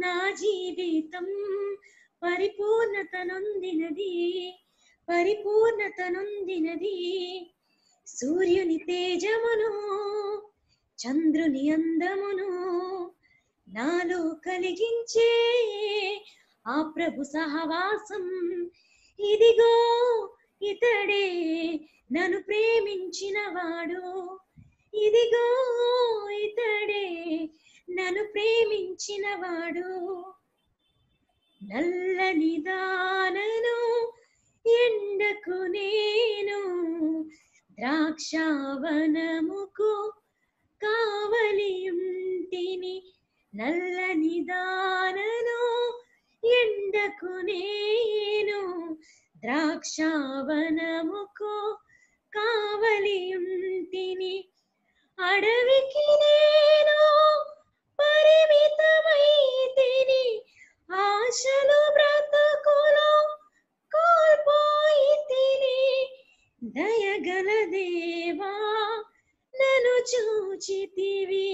నా జీవితం పరిపూర్ణత నొందినది పరిపూర్ణత నొందినది సూర్యుని తేజమును చంద్రుని అందమును నాలో కలిగించే ఆ ప్రభు సహవాసం ఇదిగో ఇతడే నన్ను ప్రేమించిన వాడు ఇదిగో ఇతడే నన్ను ప్రేమించిన వాడు నల్లని దానను ఎండకు నేను ద్రాక్షావనముకు కావలియుంటిని నల్లని దానను ఎండకు నేను ద్రాక్షావనముకు కావలియుంటిని అడవికి నేను పరిమితమైతిని ఆశలు బ్రతుకులో కోల్పోయితిని దయగల దేవా నన్ను చూచితివి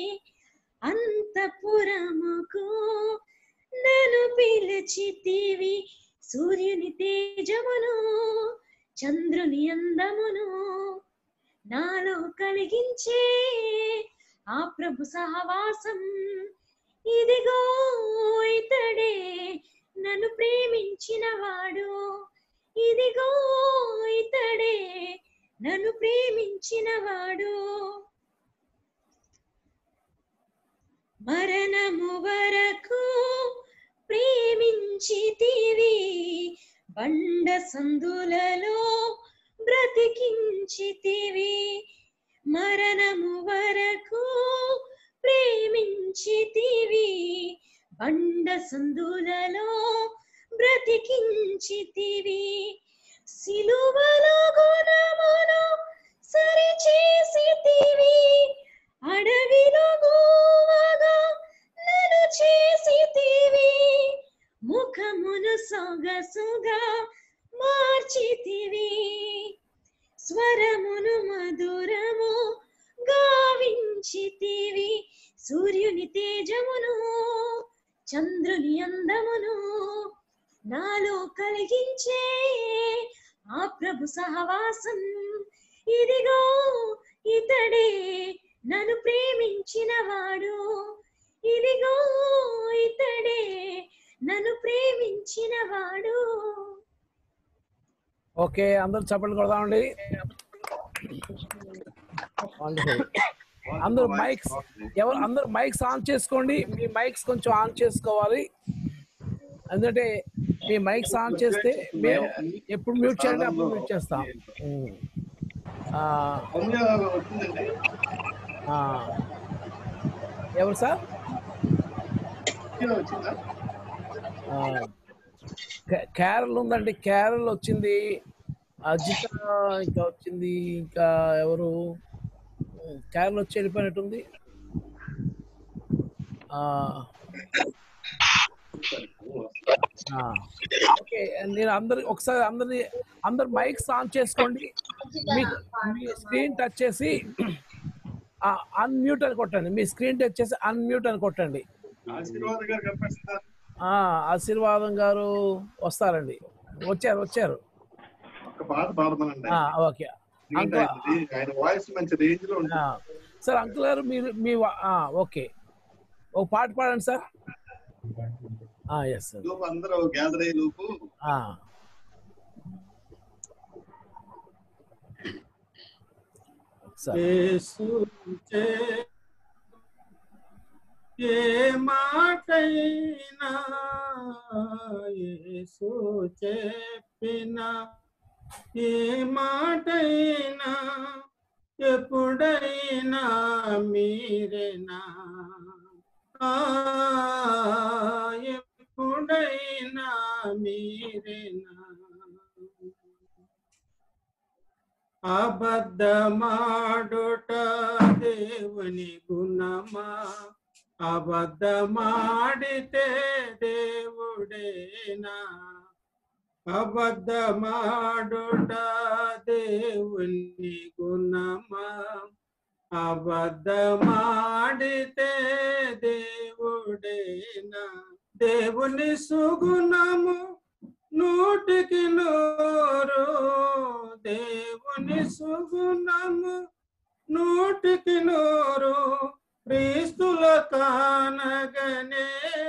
అంతపురముకు నన్ను పిలిచితివి సూర్యుని తేజమును చంద్రుని అందమును నాలో కలిగించే ఆ ప్రభు సహవాసం ఇదిగో ఇతడే నన్ను ప్రేమించిన వాడు ఇదిగో ఇతడే నన్ను ప్రేమించిన వాడు మరణము వరకు ప్రేమించితివి బండ సందులలో బ్రతికించితివి మరణము వరకు ప్రేమించితివి బండ సందులలో బ్రతికించితివి సిలువలో గుణమును సరిచేసితివి అడవిలో గోవగా నన్ను చేసితివి ముఖమును సొగసుగా మార్చితివి స్వరమును మధురము గావించితివి సూర్యుని తేజమును చంద్రుని అందమును నాలో కలిగించే ఆ ప్రభు సహవాసం ఇదిగో ఇతడే నన్ను ప్రేమించిన వాడు ఇదిగో ఇతడే నన్ను ప్రేమించిన వాడు ఓకే అందరూ చప్పట్లు కొడదామండి Wonderful. అందరూ మైక్స్ ఎవరు అందరూ మైక్స్ ఆన్ చేసుకోండి మీ మైక్స్ కొంచెం ఆన్ చేసుకోవాలి ఎందుకంటే మీ మైక్స్ ఆన్ చేస్తే మేము ఎప్పుడు మ్యూట్ చేయండి అప్పుడు మ్యూట్ చేస్తాం ఉమ్. ఆ, వచ్చిందండి ఆ. ఎవరు సార్ వచ్చిందా ఆ, కా- క్యారల్ ఉందండి క్యారల్ వచ్చింది అజిత ఇంకా వచ్చింది ఇంకా ఎవరు క్యారల్ వచ్చి వెళ్ళిపోయినట్టుంది ఆ, ఆ. ఓకే నేను అందరి ఒకసారి అందరిని అందరు మైక్స్ ఆన్ చేసుకోండి మీ మీ స్క్రీన్ టచ్ చేసి అన్మ్యూట్ అని కొట్టండి మీ స్క్రీన్ టచ్ చేసి అన్మ్యూట్ అని కొట్టండి ఆశీర్వాద్ గారు కనిపిస్తున్నారు ఆ, ఆశీర్వాదం గారు వస్తారండి వచ్చారు వచ్చారు ఒక పాట పాడతానండి ఆ, ఓకే ఏంటి అంకుల్ ఆయనది? ఆయన వాయిస్ మంచి రేంజ్ లో ఉంటుంది ఆ, సార్ అంకుల్ గారు మీరు మీ వా- ఆ, ఓకే ఒక పాట పాడండి సార్ ఎస్ సార్ లోపు అందరూ గ్యాదర్ అయ్యే లోపు ఆ. సార్ యేసు చే- ఏ మాటైనా యేసు చెప్పిన ఏ మాటైనా ఎప్పుడైనా మీరేనా ఆ, ఎప్పుడైనా మీరేనా అబద్ధమాడుట దేవుని గుణమా అబద్ధమాడితే దేవుడేనా అబద్ధమాడుట దేవుని గుణమా అబద్ధమాడితే దేవుడేనా దేవుని సుగుణము నూటికి నూరు దేవుని సుగుణము నూటికి నూరు క్రీస్తుల కానగనే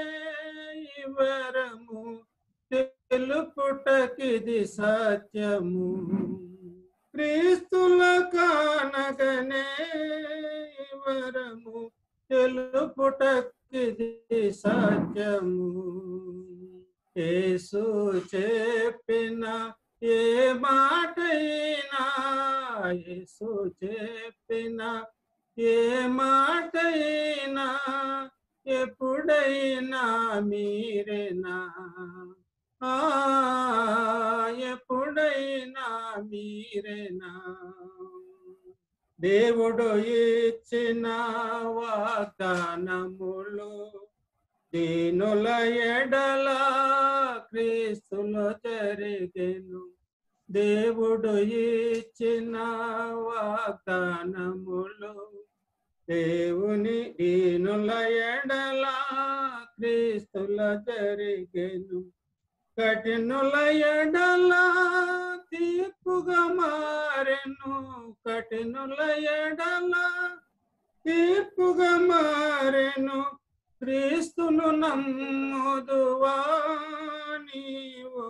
వరము తెలుపుటకిది సత్యము క్రీస్తుల కానగనే వరము తెలుపుటకిది సత్యము యేసు చెప్పిన ఏ మాటైనా యేసు చెప్పిన ఏ మాటైనా ఎప్పుడైనా మీరేనా ఆ ఎప్పుడైనా మీరేనా దేవుడు ఇచ్చిన వాగ్దానములు దీనుల ఎడల క్రీస్తులో జరిగెను దేవుడు ఇచ్చిన వాగ్దానములు దేవుని దీనుల ఎడల క్రీస్తుల జరిగెను కఠినుల ఎడల తీర్పుగా మారెను కఠినుల ఎడల తీర్పుగా మారెను క్రీస్తును నమ్ముదువా నీవు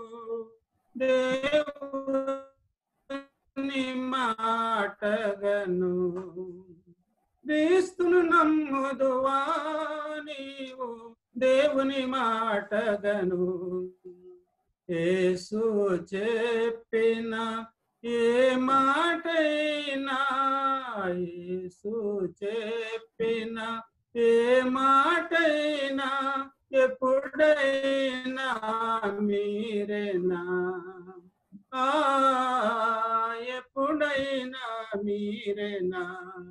దేవుని మాటగను క్రీస్తును నమ్ముదువా నీవు దేవుని మాటగను యేసు చెప్పిన ఏ మాటైనా యేసు చెప్పిన ఏ మాటైనా ఎప్పుడైనా మీరేనా ఆ ఎప్పుడైనా మీరేనా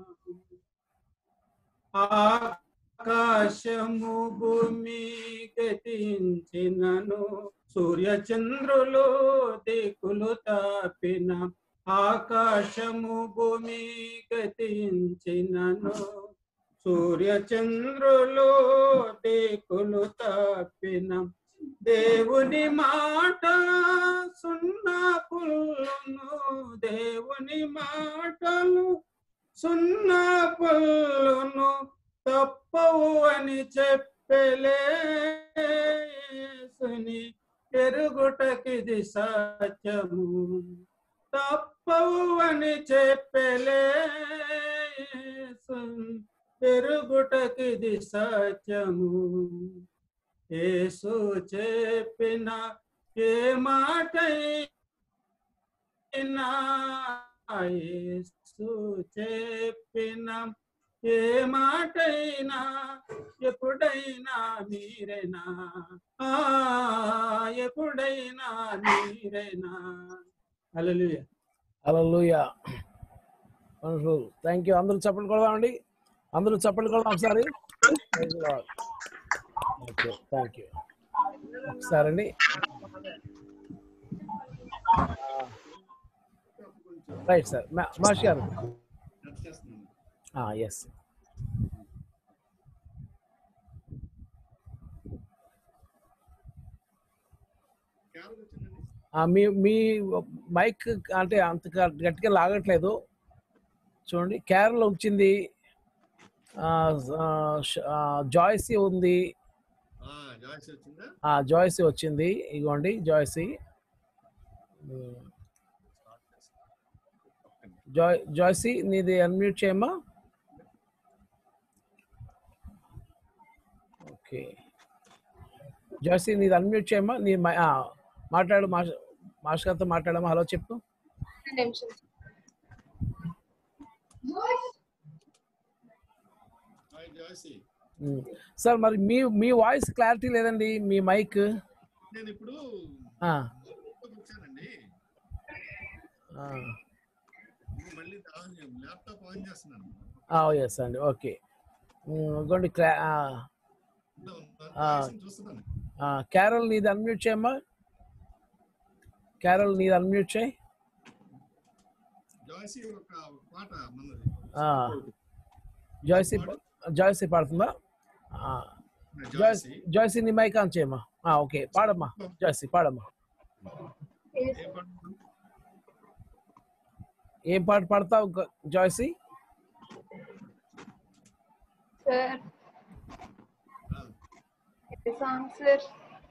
ఆకాశము భూమి గతించినను సూర్య చంద్రులు దిక్కులు తాపిన ఆకాశము భూమి గతించినను సూర్య చంద్రులు దిక్కులు తాపిన దేవుని మాట సున్నా పుల్లును దేవుని మాటలు సున్నా పుల్లును తప్పవు అని చెప్పలేసుని ఎరుగుటకిది సత్యము తప్పవు అని చెప్పలేసు ఎరుగుటకిది సత్యము యేసు చెప్పిన ఏ మాట యేసు చెప్పిన ఏ మాటైనా ఎప్పుడైనా మీరేనా ఆ ఎప్పుడైనా మీరేనా hallelujah alleluia wonderful thank you అందరూ చప్పట్లు కొడదామండి అందరూ చప్పట్లు కొడదాం ఒకసారి ఓకే థ్యాంక్ యూ ఒకసారి అండి రైట్ సార్ మాష్ గారు కట్ చేస్తున్నాను ఎస్ క్యాబ్ వచ్చిందండి మీ మీ మైక్ అంటే అంత గ- గట్టిగా లాగట్లేదు చూడండి కేరళ వచ్చింది ఆ, ఆ, ష- ఆ, జాయ్సీ ఉంది ఆ, జాయిస్ వచ్చిందా ఆ జాయ్సీ వచ్చింది ఇగోండి జాయ్సీ ఉమ్, జాయ్ జాయ్సీ నీది అన్మ్యూట్ చేయమ్మా ఓకే జాయ్సీ నీది అన్మ్యూట్ చేయమ్మా నీ మై- ఆ, మాట్లాడు మాస్ మాస్టర్ గారితో మాట్లాడమ్మా హలో చెప్పు హాయ్ జాయిసి ఉమ్. సార్ మరి మీ మీ వాయిస్ క్లారిటీ లేదండి మీ మైక్ నేను ఇప్పుడు ఆ, ల్యాప్టాప్ వచ్చానండి ఆ, ఇప్పుడు మళ్ళీ ఆన్ చే- ల్యాప్టాప్ ఆన్ చేస్తున్నాను ఆ, ఎస్ అండి ఓకే ఉమ్, ఇగోండి క్లా ఆ, ఇంట్లో ఉన్నాను. ఆ. వాయిస్ని చూస్తున్నాను ఆ, క్యారల్ నీది అన్మ్యూట్ చేయమ్మా క్యారల్ నీది అన్మ్యూట్ చేయి జాయిసి ఒక పాట మనది ఆ. జాయ్సీ జాయ్సీ పాడుతుందా ఆ, జాయ్స్ జాయిసీ జాయ్సీ నీ మైక్ ఆన్ చేయమ్మా ఆ, ఓకే పాడమ్మా జాయ్సీ పాడమ్మా ఏ పాట పాడు? ఏం పాట పాడతావు గ- జాయ్సీ సార్ ఆ, a song sir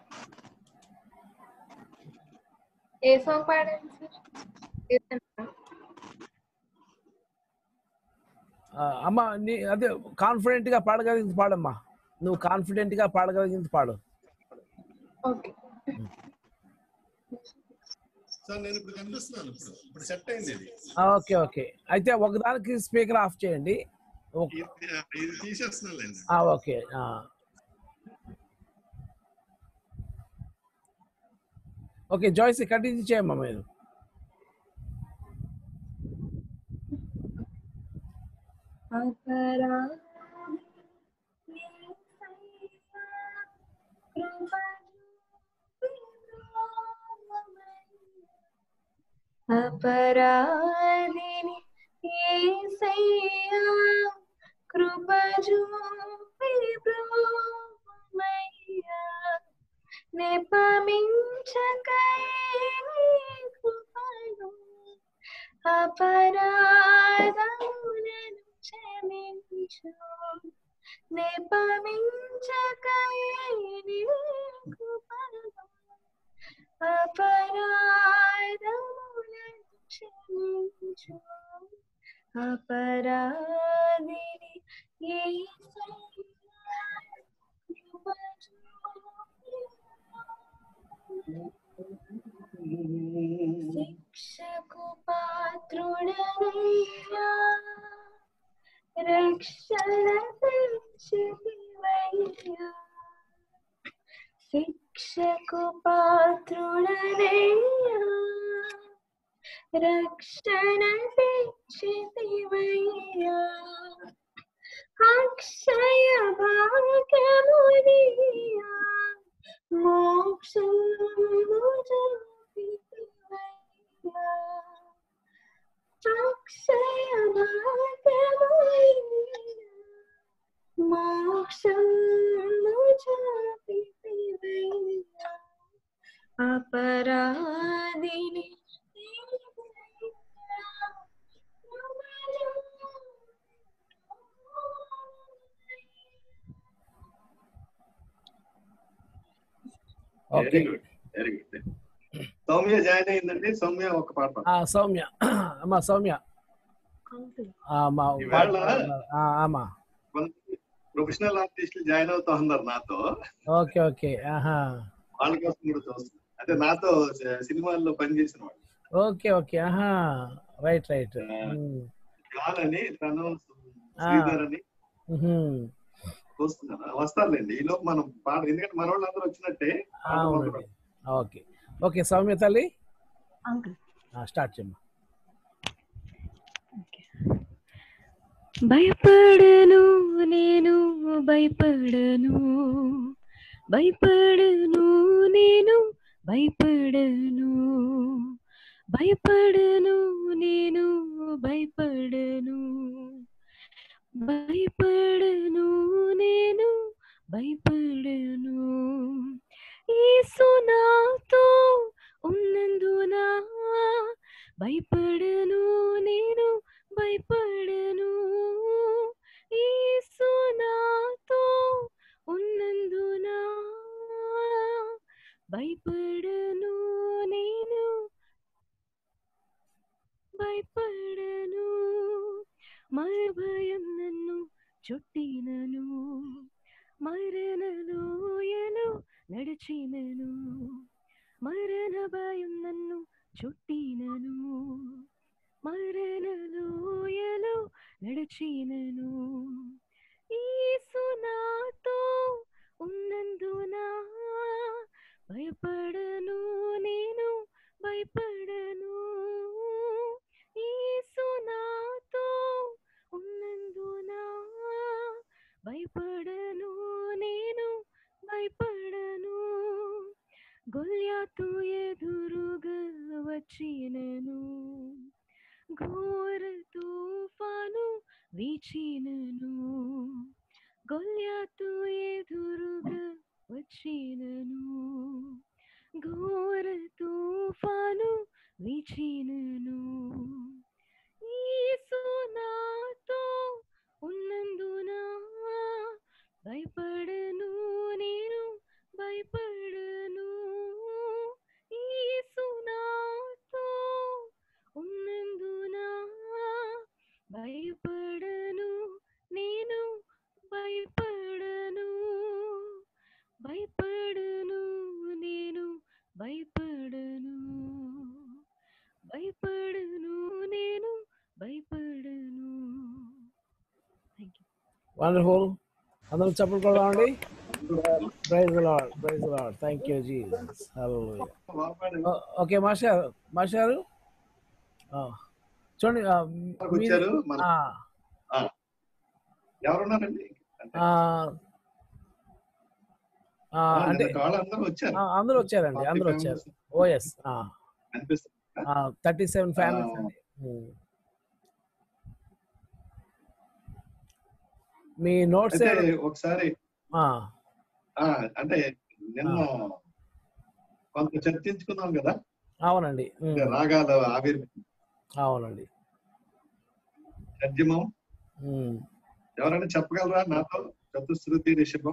a song పాడండి సార్ ఏదైనా. ఆ, అమ్మ నీ అదే కాన్ఫిడెంట్ గా పాడగలిగింది పాడమ్మా నువ్వు కాన్ఫిడెంట్ గా పాడగలిగింది పాడు ఓకే సార్ నేను ఇప్పుడు కనిపిస్తున్నాను ఇప్పుడు ఇప్పుడు సెట్ అయింది ఇది ఆ, ఓకే ఓకే అయితే ఒకదానికి స్పీకర్ ఆఫ్ చేయండి ఒక- ఇది ఇది తీసేస్తున్నానులేండి ఆ, ఓకే ఆ. ఓకే జాయ్సీ కంటిన్యూ చేయమ్మా మీరు అపరాధిని ఏసయ్యా కృప చూపి బ్రోమయ్యా నెపమించకై నీ కృపను అపరాధములను క్షమించు నెపమించకై నీ కృపను అపరాధములను క్షమించు అపరాధిని యేసయ్యా కృప చూపి శిక్షకు పాత్రుడనయ్యా రక్షణ తెచ్చితివయ్యా శిక్షకు పాత్రుడనయ్యా రక్షణ తెచ్చితివయ్యా అక్షయ భాగ్యమునియా మోక్షము చూపితివయ్యా అక్షయ భాగ్యమునియా మోక్షము చూపితివయ్యా అపరాధిని okay very good very good Soumya join అయిందండి సౌమ్య ఒక పాట పాడు. ఆ, సౌమ్య అమ్మా సౌమ్య ఆ, అమ్మా ఇవాళ- ఆ, అమ్మా కొంతమంది ప్రొఫెషనల్ ఆర్టిస్టులు జాయిన్ అవుతా ఉన్నారు నాతో ఓకే ఓకే ఆహా వాళ్ళ కోసం కూడా చూస్తున్నాను అంటే నాతో స- సినిమాల్లో పనిచేసిన వాళ్ళు ఓకే ఓకే ఆహా రైట్ రైట్ జాన్ అని తను శ్రీధర్ అని చూస్తున్నాను వస్తారులేండి ఈ లోపు మనం పాట ఎందుకంటే మన వాళ్ళందరూ వచ్చినట్టే పాట అవునండి మొదలు ఓకే ఓకే సౌమ్య తల్లి అంకుల్ స్టార్ట్ చేయమ్మా భయపడను నేను భయపడను భయపడను నేను భయపడను భయపడను నేను భయపడను భయపడను నేను భయపడను యేసు నాతో ఉన్నందున భయపడను నేను భయపడను యేసు నాతో ఉన్నందున భయపడను నేను భయపడను మర భయం నన్ను చుట్టినను మరణలోయలో నడిచినను మరణ భయం నన్ను చుట్టినను మరణలోయలో నడిచినను యేసు నాతో ఉన్నందున భయపడను నేను భయపడను యేసు నాతో ఉన్నందున భయపడను నేను భయపడను గొల్యాతు ఎదురుగా వచ్చినను ఘోర తుఫాను వీచినను గొల్యాతు ఎదురుగా వచ్చినను ఘోర తుఫాను వీచినను యేసు నాతో ఉన్నందున భయపడను నేను భయపడను యేసు నాతో ఉన్నందున భయపడను నేను భయపడను భయపడను నేను భయపడను భయపడను నేను భయపడను థ్యాంక్ యూ వండర్ఫుల్ అందరూ చప్పట్లు కొడదామండి praise lord praise lord thank you Jesus hallelujah బాగా పాడారు. ఓకే మాస్టర్ మాస్టారు ఆ, చూడండి ఆ, మనకు మీది- వచ్చారు మన ఆ, ఎవరున్నారండి అంటే ఆ, ఆ, అంటే నిన్నటి వాళ్ళందరూ వచ్చారు ఆ, అందరూ వచ్చారండి అందరూ వచ్చారు ఓఎస్ అనిపిస్తుంది థర్టీ సెవెన్ ఫ్యామిలీస్ అండి ఉమ్. మీ నోట్స్ అయితే ఒకసారి ఆ, అంటే నిన్న కొంత చర్చించుకున్నాం కదా అవునండి ఉమ్, అంటే రాగాల ఆవిర్ అవునండి తర్జమం ఉమ్. ఎవరైనా చెప్పగలరా నాతో చతుశ్రుతి రిషభం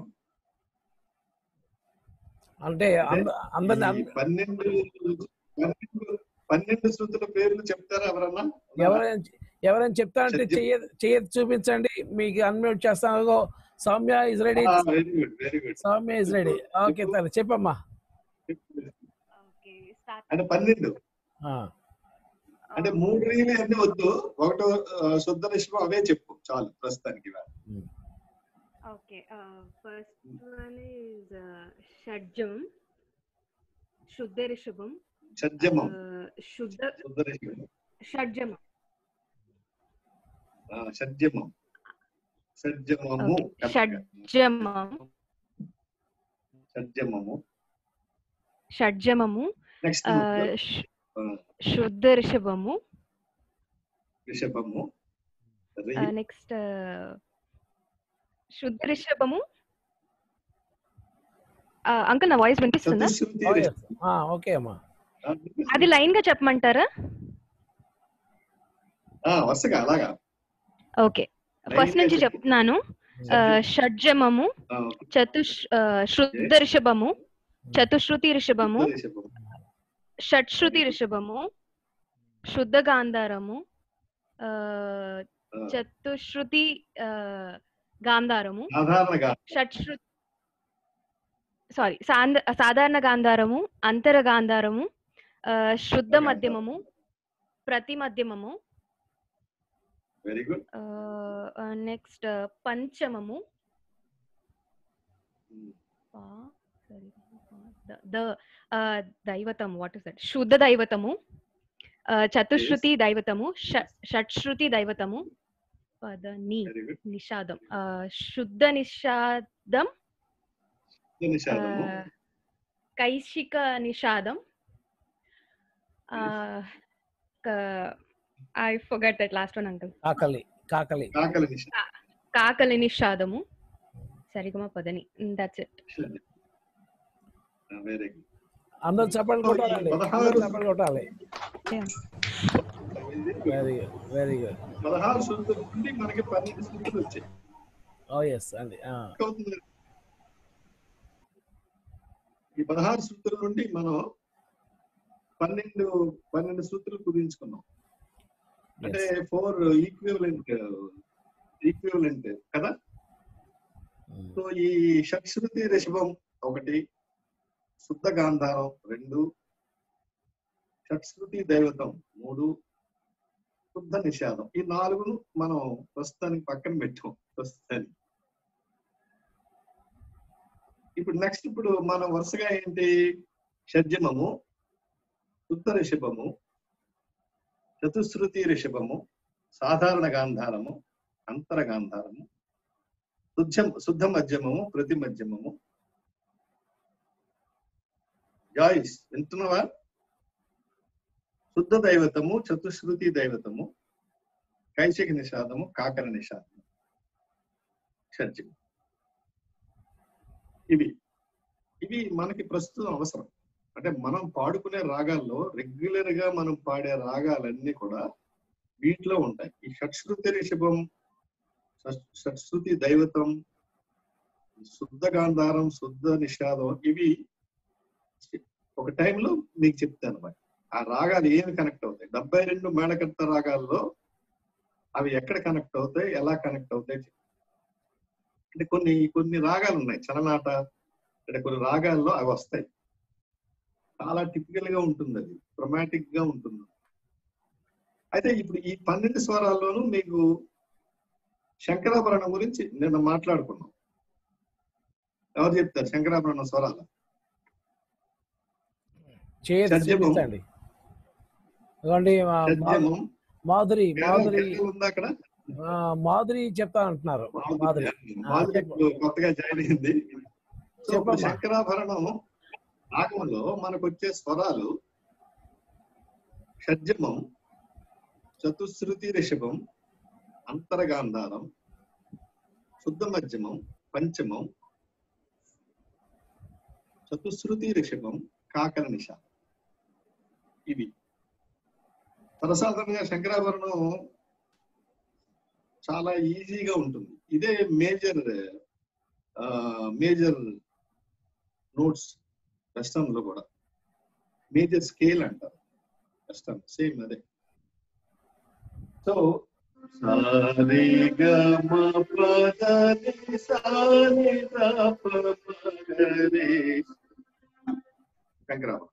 అంటే అంద- అందరిని ఈ అంద- పన్నెండు పన్నెండు పన్నెండు శృతుల పేర్లు చెప్తారా ఎవరన్నా ఎవరైనా ఎవరైనా చెప్తానంటే చెయ్యి. చెయ్య చెయ్యి చేపించండి మీకు అన్మ్యూట్ చేస్తాను అదిగో Soumya is ready very good very good Soumya is ready okay తల్లి చెప్పమ్మా ఓకే స్టార్ట్ అంటే పన్నెండు ఆ, అంటే మూడు రీలు అన్ని వద్దు ఒకటో ఆ, శుద్ధ రిషభం అవే చెప్పు చాలు ప్రస్తుతానికి ఇవాళ. Um. Okay first one is షడ్జం శుద్ధ రిషభం షడ్జమం శుద్ధ శుద్ధ రిషభం షడ్జం ఆ, షడ్జమం షడ్జమము Okay. షడ్జమం షడ్జమము షడ్జమము నెక్స్ట్ శుద్ధ రిషభము రిషభము రి నెక్స్ట్ శుద్ధ రిషభము అంకుల్ నా వాయిస్ వినిపిస్తుందా చతుశ్రుతి Oh, yes. రిషభం. ఆ, ఓకే అమ్మా ఆ, అది లైన్ గా చెప్పమంటారా ఆ, వరుసగా అలాగా ఓకే ఫస్ట్ నుంచి చెప్తున్నాను ఆ, షడ్జమము ఆ, చతుష్ ఆ, శుద్ధ రిషభము చతుశ్రుతి రిషభము శుద్ధ రిషభం షట్శ్రుతి రిషభము శుద్ధ గాంధారము ఆ, ఆ, చతుశ్రుతి ఆ, గాంధారము సాధారణంగా షట్శ్రుతి సారీ సాధారణ గాంధారము అంతర గాంధారము ఆ, శుద్ధ గాంధారం. మధ్యమము ప్రతి మధ్యమము వెరీ గుడ్ నెక్స్ట్ పంచమము పా- sorry, పా- ద- ద uh, దైవతం వాట్ ఇస్ దట్ శుద్ధ దైవతము uh, చతుశ్రుతి దైవతము ష- షట్శ్రుతి దైవతము పద ని వెరీ గుడ్ నిషాదం uh, శుద్ధ నిషాదం శుద్ధ నిషాదము uh, కైశిక నిషాదం I forgot that last one uncle కాకలి కాకలి కాకల నిషాదం కాకలి నిషాదము సరిగమ పదని దట్స్ ఇట్ వెరీ గుడ్ అందరూ చప్పట్లు కొట్టాలండి పదహారు- అందరూ చప్పట్లు కొట్టాలి వెరీ గుడ్ వెరీ గుడ్ పదహారు శృతుల నుండి మనకి పన్నెండు శృతులు వచ్చాయి ఓ ఎస్ అండి ఆ, అవుతుంది ఈ పదహారు శృతుల నుండి మనం పన్నెండు పన్నెండు శృతులు కుదించుకున్నాం అంటే yes. ఫోర్ ఈక్వివలెంట్ ఈక్వివలెంట్ కదా ఉమ్. సో ఈ షట్శ్రుతి రిషభం ఒకటి శుద్ధ గాంధారం రెండు షట్శ్రుతి దైవతం మూడు శుద్ధ నిషాదం ఈ నాలుగును మనం ప్రస్తుతానికి పక్కన పెట్టాం ప్రస్తుతానికి ఇప్పుడు నెక్స్ట్ ఇప్పుడు మనం వరుసగా ఏంటి షడ్జమము శుద్ధ రిషభము చతుశ్రుతి రిషభము సాధారణ గాంధారము అంతర గాంధారము శుద్ధ శుద్ధ మధ్యమము ప్రతి మధ్యమము జాయిస్ వింటున్నావా శుద్ధ దైవతము చతుశ్రుతి దైవతము కైశిక నిషాదము కాకర నిషాదము షడ్జం ఇవి ఇవి మనకి ప్రస్తుతం అవసరం అంటే మనం పాడుకునే రాగాల్లో రెగ్యులర్ గా మనం పాడే రాగాలన్నీ కూడా వీటిలో ఉంటాయి ఈ షట్శ్రుతి రిషభం షట్- షట్శ్రుతి దైవతం శుద్ధ గాంధారం శుద్ధ నిషాదం ఇవి ఒక టైంలో మీకు చెప్తాను మరి ఆ రాగాలు ఏమి కనెక్ట్ అవుతాయి డెబ్బై రెండు మేళకర్త రాగాల్లో అవి ఎక్కడ కనెక్ట్ అవుతాయి ఎలా కనెక్ట్ అవుతాయి చెప్తాను. అంటే కొన్ని కొన్ని రాగాలు ఉన్నాయి చలనాట అంటే కొన్ని రాగాల్లో అవి వస్తాయి చాలా టిపికల్ గా ఉంటుంది అది క్రొమాటిక్ గా ఉంటుంది అయితే ఇప్పుడు ఈ పన్నెండు స్వరాల్లోనూ మీకు శంకరాభరణం గురించి నిన్న మాట్లాడుకున్నాం ఎవరు చెప్తారు శంకరాభరణం స్వరాలు చేయదు షడ్జమం. చూపించండి ఇదిగోండి మా- మా- షడ్జమం మాధురి మాధురి కేరళ ఉందా అక్కడ ఆ, మాధురి చెప్తా అంటున్నారు మాధురి మాధురి ఇప్పుడు కొత్తగా జాయిన్ అయింది సో ఇప్పుడు చెప్పమ్మా. శంకరాభరణం రాగంలో మనకు వచ్చే స్వరాలు షడ్జమం చతుశ్రుతి రిషభం అంతరగాంధారం శుద్ధ మధ్యమం పంచమం చతుశ్రుతి రిషభం కాకర నిష ఇవి సరసాధారణంగా శంకరాభరణం చాలా ఈజీగా ఉంటుంది ఇదే మేజర్ మేజర్ నోట్స్ వెస్టర్న్ లో కూడా మేజర్ స్కేల్ అంటారు వెస్టర్న్ సేమ్ అదే సో శంకరాభరణం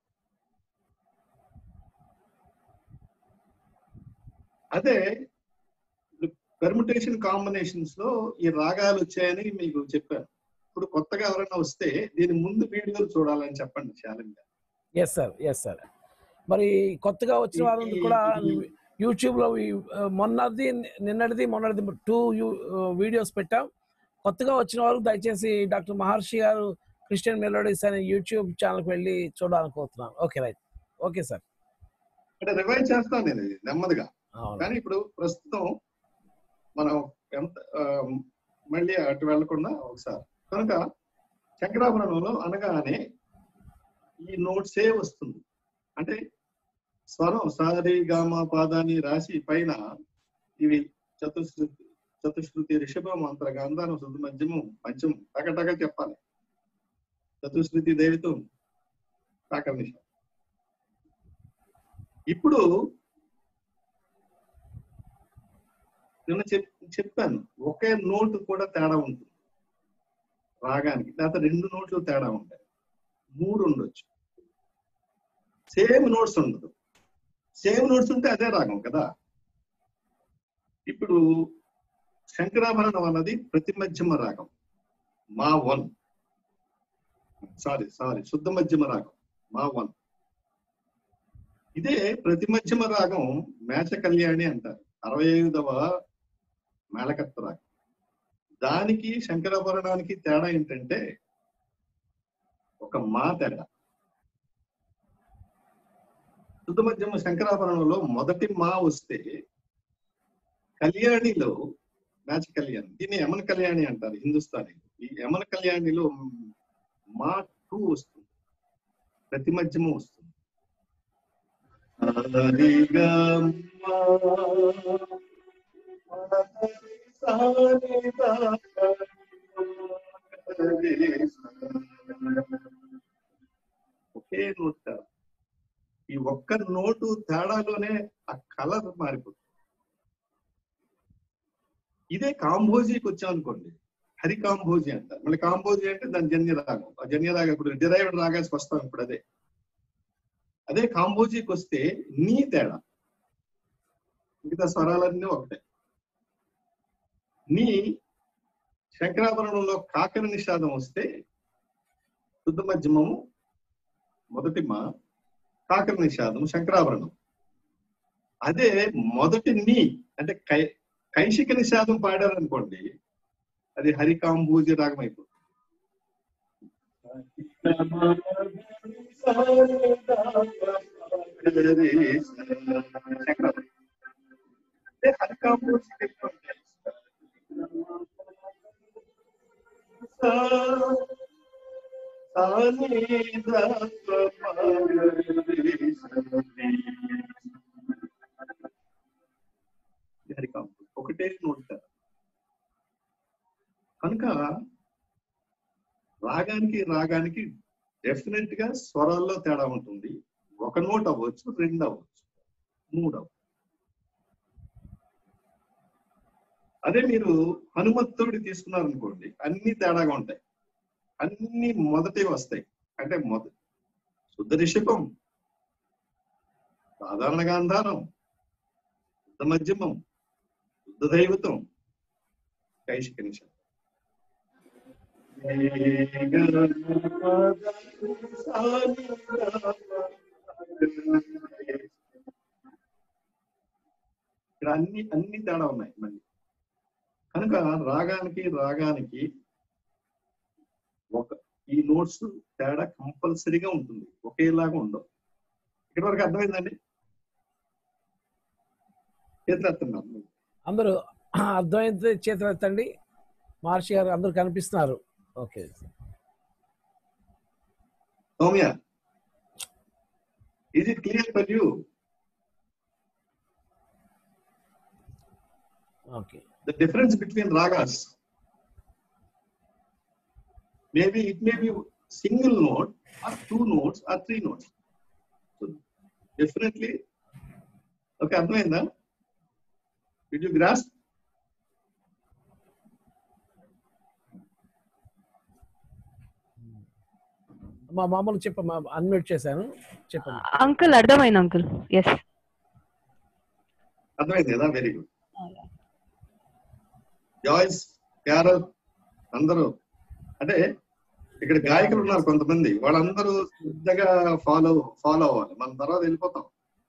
అదే పెర్ముటేషన్ కాంబినేషన్స్ లో ఈ రాగాలు వచ్చాయని మీకు చెప్పాను ఇప్పుడు కొత్తగా ఎవరైనా వస్తే దీని ముందు వీడియోలు చూడాలని చెప్పండి challenge yes sir yes sir మరి కొత్తగా వచ్చిన వారు కూడా యూట్యూబ్ లో ఈ, ఆ, మొన్నది నిన్నటిది మొన్నటిది టూ వీడియోస్ పెట్టాం కొత్తగా వచ్చిన వారు దయచేసి డాక్టర్ మహర్షి గారు క్రిస్టియన్ మెలోడీస్ అనే యూట్యూబ్ ఛానల్కి వెళ్ళి చూడాలనుకుంటున్నాను ఓకే రైట్ ఓకే సార్ అంటే రివైజ్ చేస్తాను నేను ఇది నెమ్మదిగా అవును కానీ ఇప్పుడు ప్రస్తుతం మనం ఎంత ఆ, మళ్ళీ అటు వెళ్లకుండా ఒకసారి కనుక శంకరాభరణంలో అనగానే ఈ నోట్సే వస్తుంది అంటే స్వరం సారి గామ పాదాన్ని రాసి పైన ఇవి చతుశ్రుతి చతుశ్రుతి రిషభం అంతర గాంధారం శుద్ధ మధ్యమం పంచమం టకటక చెప్పాలి చతుశ్రుతి దైవితం తాకర్నిష ఇప్పుడు నిన్న చెప్ చెప్పాను ఒకే నోటు కూడా తేడా ఉంటుంది రాగానికి లేకపోతే రెండు నోట్లు తేడా ఉంటాయి మూడు ఉండొచ్చు సేమ్ నోట్స్ ఉండదు సేమ్ నోట్స్ ఉంటే అదే రాగం కదా ఇప్పుడు శంకరాభరణం అన్నది ప్రతి మధ్యమ రాగం మా వన్ సారీ సారీ శుద్ధ మధ్యమ రాగం మా వన్ ఇదే ప్రతి మధ్యమ రాగం మేచ కళ్యాణి అంటారు అరవై ఐదవ మేళకత్త రాగం దానికి శంకరాభరణానికి తేడా ఏంటంటే ఒక మా తేడా శుద్ధ మధ్యమ శంకరాభరణంలో మొదటి మా వస్తే కళ్యాణిలో మ్యాచ్ కళ్యాణి దీన్ని యమన కళ్యాణి అంటారు హిందుస్థానీ ఈ యమన కళ్యాణిలో మా టూ వస్తుంది ప్రతి మధ్యమ వస్తుంది ఒకే నోట్ తేడా. ఈ ఒక్క నోటు తేడాలోనే ఆ కలర్ మారిపోతుంది ఇదే కాంబోజీకి వచ్చాం అనుకోండి హరి కాంబోజీ అంటారు మళ్ళీ కాంబోజీ అంటే దాని జన్య రాగం ఆ జన్య రాగం ఇప్పుడు డిరైవ్డ్ రాగాల్సి వస్తాం ఇప్పుడు అదే అదే కాంబోజీకి వస్తే నీ తేడా మిగతా స్వరాలన్నీ ఒకటే నీ శంకరాభరణంలో కాకర నిషాదం వస్తే శుద్ధ మధ్యమము మొదటి మా కాకర నిషాదం శంకరాభరణం అదే మొదటి నీ అంటే కై కైశిక నిషాదం పాడారనుకోండి అది హరికాంబూజి రాగం అయిపోతుంది శంకరాభరణం. అదే హరికాంబూజి వెళ్ళిపోతే, ఒకటే నోట్ కనుక రాగానికి రాగానికి డెఫినెట్ గా స్వరాల్లో తేడా ఉంటుంది ఒక నోట్ అవ్వచ్చు రెండు అవ్వచ్చు మూడు అవ్వచ్చు అదే మీరు హనుమంతుడి తీసుకున్నారనుకోండి అన్ని తేడాగా ఉంటాయి అన్ని మొదటి వస్తాయి అంటే మొదటి శుద్ధ రిషభం సాధారణ గాంధారం శుద్ధ మధ్యమం శుద్ధ దైవతం కైశిక నిషం ఇక్కడ అన్ని అన్ని తేడా ఉన్నాయి మళ్ళీ కనుక రాగానికి రాగానికి ఒక ఈ నోట్స్ తేడా కంపల్సరీగా ఉంటుంది ఒకేలాగా ఉండవు ఇక్కడ వరకు అర్థమైందండి చేతులెత్తున్నాను అందరూ అర్థమైతే చేతులు ఎత్తండి మహర్షి గారు అందరూ కనిపిస్తున్నారు ఓకే సౌమ్య ఇది clear for you okay the difference between ragas maybe it may be single note or two notes or three notes so definitely okay అర్థమైందా did you grasp మా మామూలు చెప్ప అన్మ్యూట్ చేశాను చెప్పండి అంకుల్ అర్థమైంది అంకుల్ ఎస్ అర్థమైంది కదా వెరీ గుడ్ జాయిస్ carol అందరూ అంటే ఇక్కడ గాయకులు ఉన్నారు కొంతమంది వాళ్ళందరూ శ్రద్ధగా ఫాలో ఫాలో అవ్వాలి మన తర్వాత వెళ్ళిపోతాం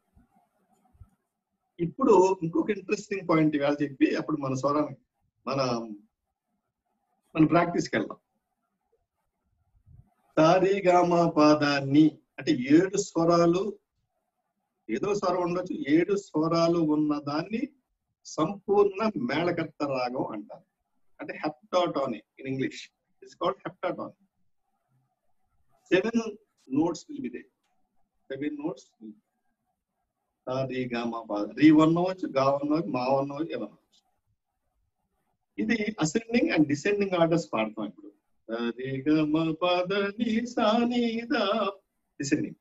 ఇప్పుడు ఇంకొక ఇంట్రెస్టింగ్ పాయింట్ ఇవాళ చెప్పి అప్పుడు మన స్వరాన్ని మన మన ప్రాక్టీస్కి వెళ్దాం సారీగామ పాదాన్ని అంటే ఏడు స్వరాలు ఏదో స్వరం ఉండొచ్చు ఏడు స్వరాలు ఉన్న దాన్ని సంపూర్ణ మేళకర్త రాగం అంటారు అంటే heptatonic in English it's called heptatonic seven notes will be there seven notes రీ గామా పా రీ వన్ అవ్వచ్చు గా వన్ అవ్వచ్చు మా వన్ అవ్వచ్చు ఏమన్నా అవ్వచ్చు ఇది అసెండింగ్ అండ్ డిసెండింగ్ ఆర్డర్స్ పాడతాం ఇప్పుడు రీ గమ పద ని సా ని ద డిసెండింగ్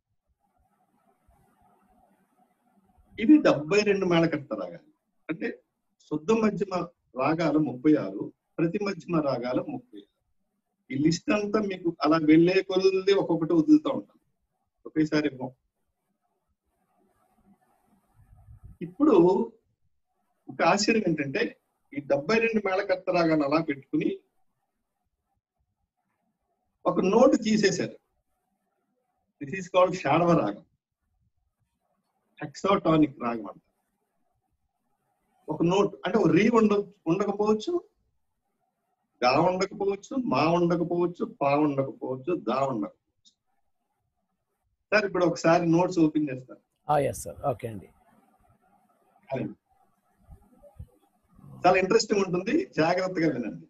ఇవి డెబ్బై రెండు మేళకర్త రాగాలు అంటే శుద్ధ మధ్యమ రాగాలు ముప్పై ఆరు ప్రతి మధ్యమ రాగాలు ముప్పై ఆరు ఈ లిస్ట్ అంతా మీకు అలా వెళ్ళే కొలది ఒక్కొక్కటి వదులుతూ ఉంటాం ఒకేసారి ఇవ్వం ఇప్పుడు ఒక ఆశ్చర్యం ఏంటంటే ఈ డెబ్బై రెండు మేళకర్త రాగాలు అలా పెట్టుకుని ఒక నోటు తీసేశారు దిస్ ఈస్ కాల్డ్ షాడవ రాగం హెక్సాటానిక్ రాగం అంట ఒక నోట్ అంటే ఒక రీ ఉండ ఉండకపోవచ్చు గా ఉండకపోవచ్చు మా ఉండకపోవచ్చు పా ఉండకపోవచ్చు దా ఉండకపోవచ్చు సార్ ఇప్పుడు ఒకసారి నోట్స్ ఓపెన్ చేస్తారు ఎస్ సార్ ఓకే అండి చాలా ఇంట్రెస్టింగ్ ఉంటుంది జాగ్రత్తగా వినండి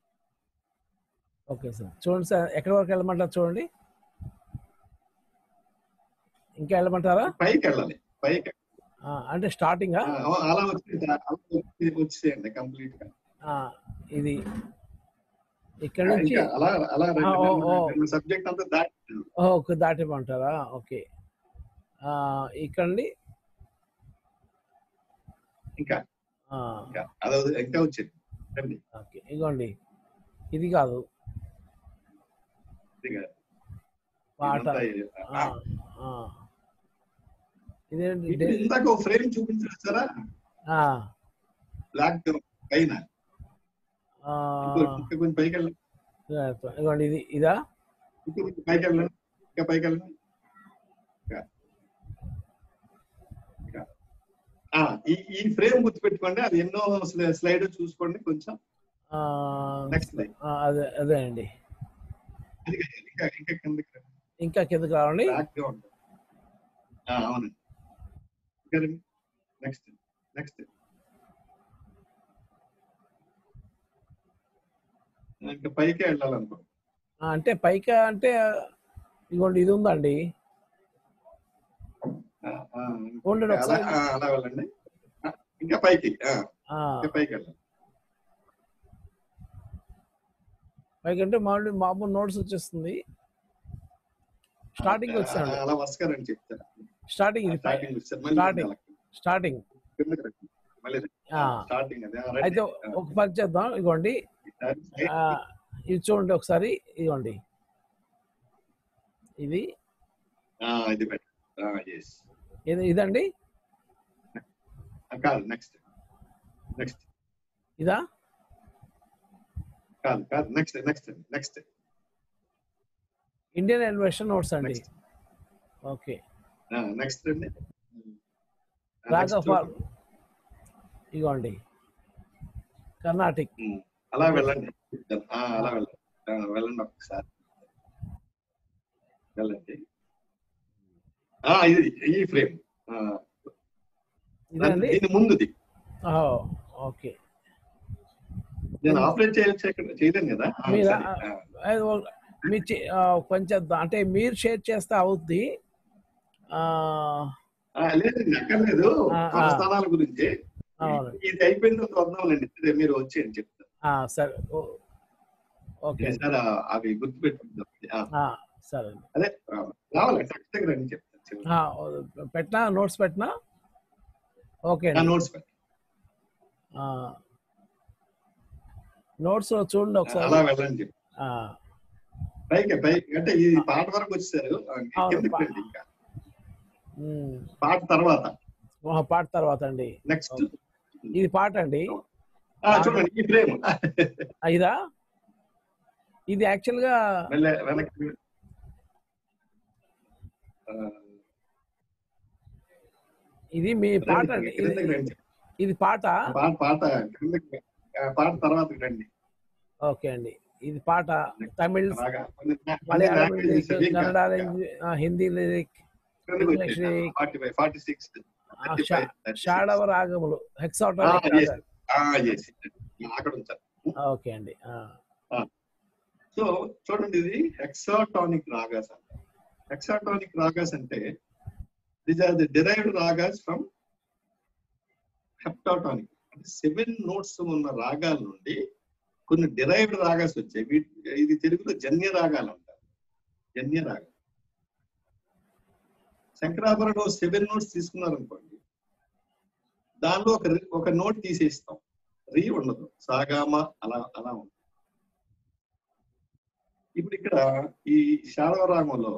ఓకే సార్ చూడండి సార్ ఎక్కడి వరకు వెళ్ళమంటారు చూడండి ఇంకా వెళ్ళమంటారా పైకి వెళ్ళాలి పైకి ఆ, అంటే స్టార్టింగ్ ఆ, అలా వచ్చి అలా వచ్చి- వచ్చేయండి కంప్లీట్ గా ఇది ఇక్కడ నుంచి ఇంకా అలా అలా ఆ, ఓ, ఓ. సబ్జెక్ట్ అంతా దాటి ఓకే దాటిమంటారా ఓకే ఆ, ఇక్కడండి ఇంకా ఆ, ఇంకా అదే ఇంకా వచ్చేది రండి ఓకే ఇగోండి ఇది కాదు ఇదిగా. పాట ఇదంతా ఆ, ఆ. ఇదేంటి ఇప్పుడు డే- ఇందాక ఒక ఫ్రేమ్ చూపించారు సారా ఆ, బ్లాక్ పైన ఆ, ఇంకో- ఇంకా కొంచెం పైకి వెళ్ళండి ఇగోండి ఇది ఇదా ఇంకా కొంచెం పైకి వెళ్ళండి ఇంకా పైకి వెళ్ళండి ఇంకా. ఇంకా. ఆ, ఈ ఈ ఫ్రేమ్ గుర్తుపెట్టుకోండి అది ఎన్నో స్లైడ్ చూసుకోండి కొంచెం ఆ, నెక్స్ట్ స్లైడ్ ఆ, అదే అదే అండి అది కాదు, ఇంకా ఇంకా కిందకి రండి. ఇంకా కిందకి రావండి బ్లాక్ గా ఉంటుంది ఆ, అవునండి ఇంకా నెక్స్ట్ నెక్స్ట్ ఇంకా పైకే వెళ్ళాలనుకో ఆ, అంటే పైక అంటే ఇదిగోండి ఇది ఉందండి ఆ, ఆ, ఉండండి అలా ఒకసారి ఆ, అలా వెళ్ళండి ఆ, ఇంకా పైకి ఆ, ఆ, ఇంకా పైకి వెళ్ళండి పైకి అంటే మామూలు మామూలు నోట్స్ వచ్చేస్తుంది స్టార్టింగ్ ఆ, వచ్చాడు అలా వరుసగా రండి చెప్తాను స్టార్టింగ్ ఇది పై- స్టార్టింగ్ వచ్చారు మళ్ళీ Starting. రండి అలా. స్టార్టింగ్ కిందకి రండి. మళ్ళీ రండి. ఆ. స్టార్టింగ్ అదే ఆ, రండి. అయితే ఆ, ఒక పని చేద్దాం ఇదిగోండి ఈసారి సైడ్ ఆ, ఇది చూడండి ఒకసారి ఇదిగోండి ఇది ఆ, ఇది పెట్టండి ఎస్ ఇది ఇదండి కాదు నెక్స్ట్ నెక్స్ట్ ఇదా కాదు కాదు next next next Indian elevation notes అండి నెక్స్ట్ ఓకే నెక్స్ట్ అండి రాగ్ ఆఫ్ ఆల్ ఇదిగోండి కర్ణాటిక్ ఉమ్, అలా వెళ్ళండి ఆ, అలా వెళ్ళండి ఆ, వెళ్ళండి ఒకసారి వెళ్ళండి ఆ, ఇది ఈ ఫ్రేమ్ ఇదండి దీని ముందుది ఓకే నేను ఆపరేట్ చేయొచ్చు ఇక్కడ చేయలేను కదా ఆ, మీరా? సరే. ఆ, అది ఒక- మీ చే- ఆ, కొంచెం ద- అంటే మీరు షేర్ చేస్తే అవుద్ది ఆ, ఆ, లేదు అక్కర్లేదు ఆ, మన ఆ. స్థానాల గురించి అవును. ఇది అయిపోయిన తర్వాత వద్దాంలేండి ఇదే మీరు వచ్చేయండి చెప్తాను ఆ, సరే ఓ- ఓకే సార్ అవి గుర్తు పెట్టుకుంటాం ఆ, సరే అదే రావాలి. రావాలి టక్ దగ్గర అని చెప్తాను చివరికి. ఆ, ఓ- పెట్టినా నోట్స్ పెట్టినా ఓకే ఆ అండి నోట్స్ పెట్టు. నోట్స్ చూడండి అలా ఒకసారి వెళ్ళండి చెప్పు. ఆ, పైకి పైకి అంటే ఈ పాట వరకు వచ్చేసారు ఆ, అవును, కిందకి పా- రండి ఇంకా ఉమ్, పాట తర్వాత ఆ, పాట తర్వాత అండి నెక్స్ట్ ఇది పాట అండి చూడండి ఈ ఫ్రేమ్ ఆ, ఇదా ఇది యాక్చువల్ గా మళ్ళీ వెనక్కి ఆ, ఇది మీ పాట రండి, అండి కిందకి ఇది- రండి. ఇది పాట పాట పాట కిందకి ఆ, పాట తర్వాత రండి ఓకే అండి ఇది పాట తమిళ్ బాగా కొన్ని కొన్ని మలయాళం languages లిరిక్ అవి ఇంకా- కన్నడ లిరిక్, ఆ, హిందీ లిరిక్ కిందకి ఇంగ్లీష్ వచ్చేసారు. లిరిక్, 45, 46, 35, 36. షాడవ రాగములు ఆ, హెక్సాటోనిక్ yes. ఆ, yes. అక్కడ ఉంచారు ఓకే అండి ఆ, సో చూడండి ఇది హెక్సాటానిక్ రాగాస్ అంట హెక్సాటానిక్ రాగాస్ అంటే these are the derived ragas from heptatonic అంటే సెవెన్ నోట్స్ ఉన్న రాగాల నుండి కొన్ని డిరైవ్డ్ రాగాస్ వచ్చాయి వీటి ఇది తెలుగులో జన్య రాగాలు అంటారు జన్య రాగాలు శంకరాభరణం సెవెన్ నోట్స్ తీసుకున్నారనుకోండి దానిలో ఒక రి- ఒక నోట్ తీసేస్తాం రీ ఉండదు సాగామ అలా అలా ఉంటుంది ఇప్పుడు ఇక్కడ ఈ శాడవ రాగంలో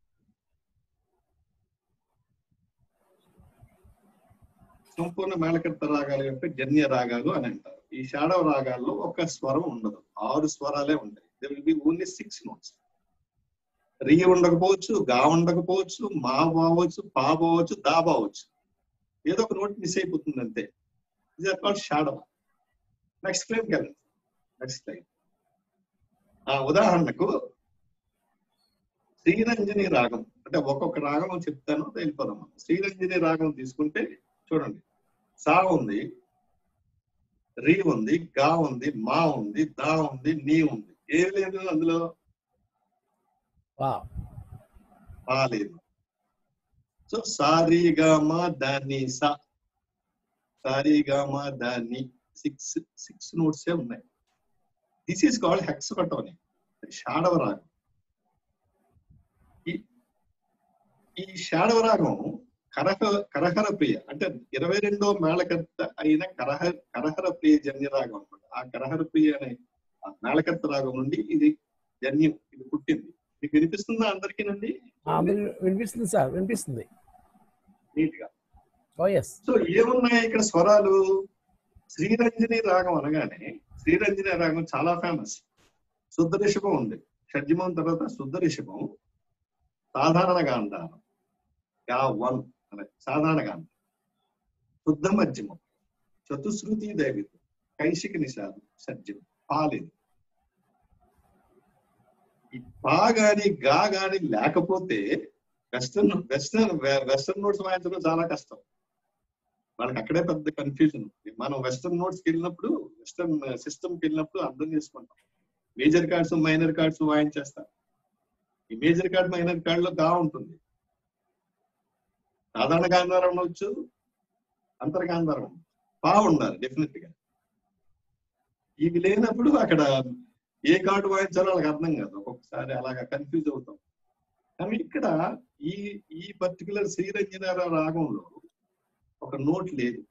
సంపూర్ణ మేళకర్త రాగాలు అంటే జన్య రాగాలు అని అంటారు ఈ శాడవ రాగాల్లో ఒక స్వరం ఉండదు ఆరు స్వరాలే ఉంటాయి they will be only six notes రీ ఉండకపోవచ్చు గా ఉండకపోవచ్చు మా బావచ్చు పా బావచ్చు దా బావచ్చు ఏదో ఒక నోట్ మిస్ అయిపోతుంది అంతే ఇది కాల్డ్ షాడవ నెక్స్ట్ క్లైమ్కి వెళ్ళండి నెక్స్ట్ క్లైమ్ ఆ ఉదాహరణకు శ్రీరంజని రాగం అంటే ఒక్కొక్క రాగం చెప్తాను వెళ్ళిపోదాం మనం. శ్రీరంజని రాగం తీసుకుంటే చూడండి సా ఉంది రీ ఉంది గా ఉంది మా ఉంది దా ఉంది నీ ఉంది ఏం లేదు అందులో వా పా లేదు సో సారీగామా దాని సా సారీగామా దాని సిక్స్ సిక్స్ నోట్స్ ఉన్నాయి దిస్ ఈస్ కాల్డ్ హెక్సకటోనిక్ షాడవ రాగం ఈ ఈ షాడవ రాగం కరహ కరహర ప్రియ అంటే ఇరవై రెండో మేళకర్త అయిన కరహ కరహర ప్రియ జన్య రాగం అనమాట ఆ కరహర ప్రియ అనే ఆ మేళకర్త రాగం నుండి ఇది జన్యం ఇది పుట్టింది మీకు వినిపిస్తుందా అందరికీనండి ఆ, విని- వినిపిస్తుంది సార్ వినిపిస్తుంది నీట్ గా ఓ ఎస్ సో ఏమున్నాయి ఇక్కడ స్వరాలు శ్రీరంజని రాగం అనగానే శ్రీరంజని రాగం చాలా ఫేమస్ శుద్ధ రిషభం ఉంది షడ్జమం తర్వాత శుద్ధ రిషభం సాధారణ గాంధారం గా వన్ అనే సాధారణ గాంధారం శుద్ధ మధ్యమం చతుశ్రుతి దైవితం కైశిక నిషాదం షడ్జమం పాలేదు ఈ పా గాని గా గాని లేకపోతే వెస్టర్న్ వెస్టర్న్ వెస్టర్న్ నోట్స్ వాయించడం చాలా కష్టం వాళ్ళకి అక్కడే పెద్ద కన్ఫ్యూజన్ మనం వెస్టర్న్ నోట్స్కి వెళ్ళినప్పుడు వెస్టర్న్ సిస్టమ్కి వెళ్ళినప్పుడు అర్థం చేసుకుంటాం మేజర్ కార్డ్స్ మైనర్ కార్డ్స్ వాయించేస్తా ఈ మేజర్ కార్డ్ మైనర్ కార్డ్ లో గా ఉంటుంది సాధారణ గాంధారం ఉండొచ్చు అంతర్గాంధారం ఉండొచ్చు. పా ఉండాలి డెఫినెట్ గా ఇవి లేనప్పుడు అక్కడ ఏ కార్డు వాయించాలో వాళ్ళకి అర్థం కాదు ఒక్కొక్కసారి అలాగా కన్ఫ్యూజ్ అవుతాం కానీ ఇక్కడ ఈ ఈ పర్టికులర్ శ్రీరంజనార రాగంలో ఒక నోట్ లేదు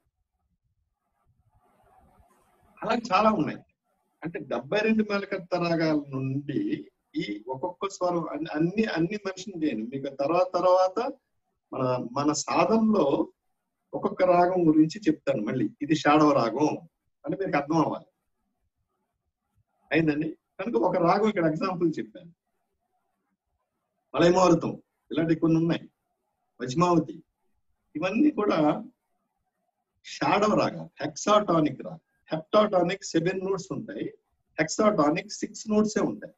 అలా చాలా ఉన్నాయి అంటే డెబ్బై రెండు మేలకత్త రాగాల నుండి ఈ ఒక్కొక్క స్వరం అన్ని- అన్ని అన్ని మెన్షన్ చేయను మీకు తర్వాత తర్వాత మన మన సాధనలో ఒక్కొక్క రాగం గురించి చెప్తాను మళ్ళీ ఇది షాడవ రాగం అని మీకు అర్థం అవ్వాలి అయిందండి కనుక ఒక రాగం ఇక్కడ ఎగ్జాంపుల్ చెప్పాను మలయమారుతం ఇలాంటి కొన్ని ఉన్నాయి వజ్మావతి ఇవన్నీ కూడా షాడవ రాగం హెక్సాటానిక్ రాగం హెప్టాటానిక్ సెవెన్ నోట్స్ ఉంటాయి హెక్సాటానిక్ సిక్స్ నోట్సే ఉంటాయి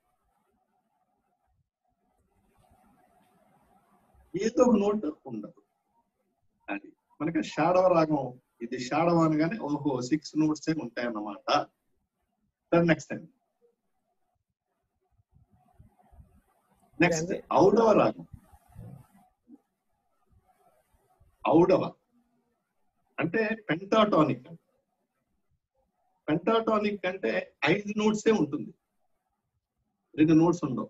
ఏదో ఒక నోట్ ఉండదు అది మనకి షాడవ రాగం ఇది షాడవ అనగానే ఓహో సిక్స్ నోట్సే ఉంటాయి అన్నమాట సరే నెక్స్ట్ టైం నెక్స్ట్ ఔడవ రాగం ఔడవ అంటే పెంటాటానిక్ పెంటాటానిక్ అంటే ఐదు నోట్సే ఉంటుంది రెండు నోట్స్ ఉండవు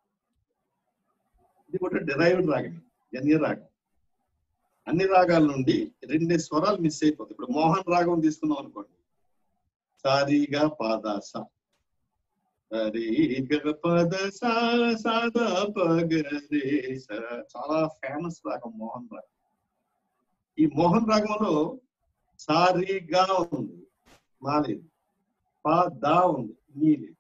ఇది కూడా డిరైవ్డ్ రాగం జన్య రాగం అన్ని రాగాల నుండి రెండు స్వరాలు మిస్ అయిపోతాయి ఇప్పుడు మోహన్ రాగం తీసుకున్నాం అనుకోండి సారీగా పాదాస సరిగ పద సా సాదా పగరే స. చాలా ఫేమస్ రాగం మోహన్ రాగం ఈ మోహన్ రాగంలో సారీగా ఉంది మా లేదు పా దా ఉంది నీ లేదు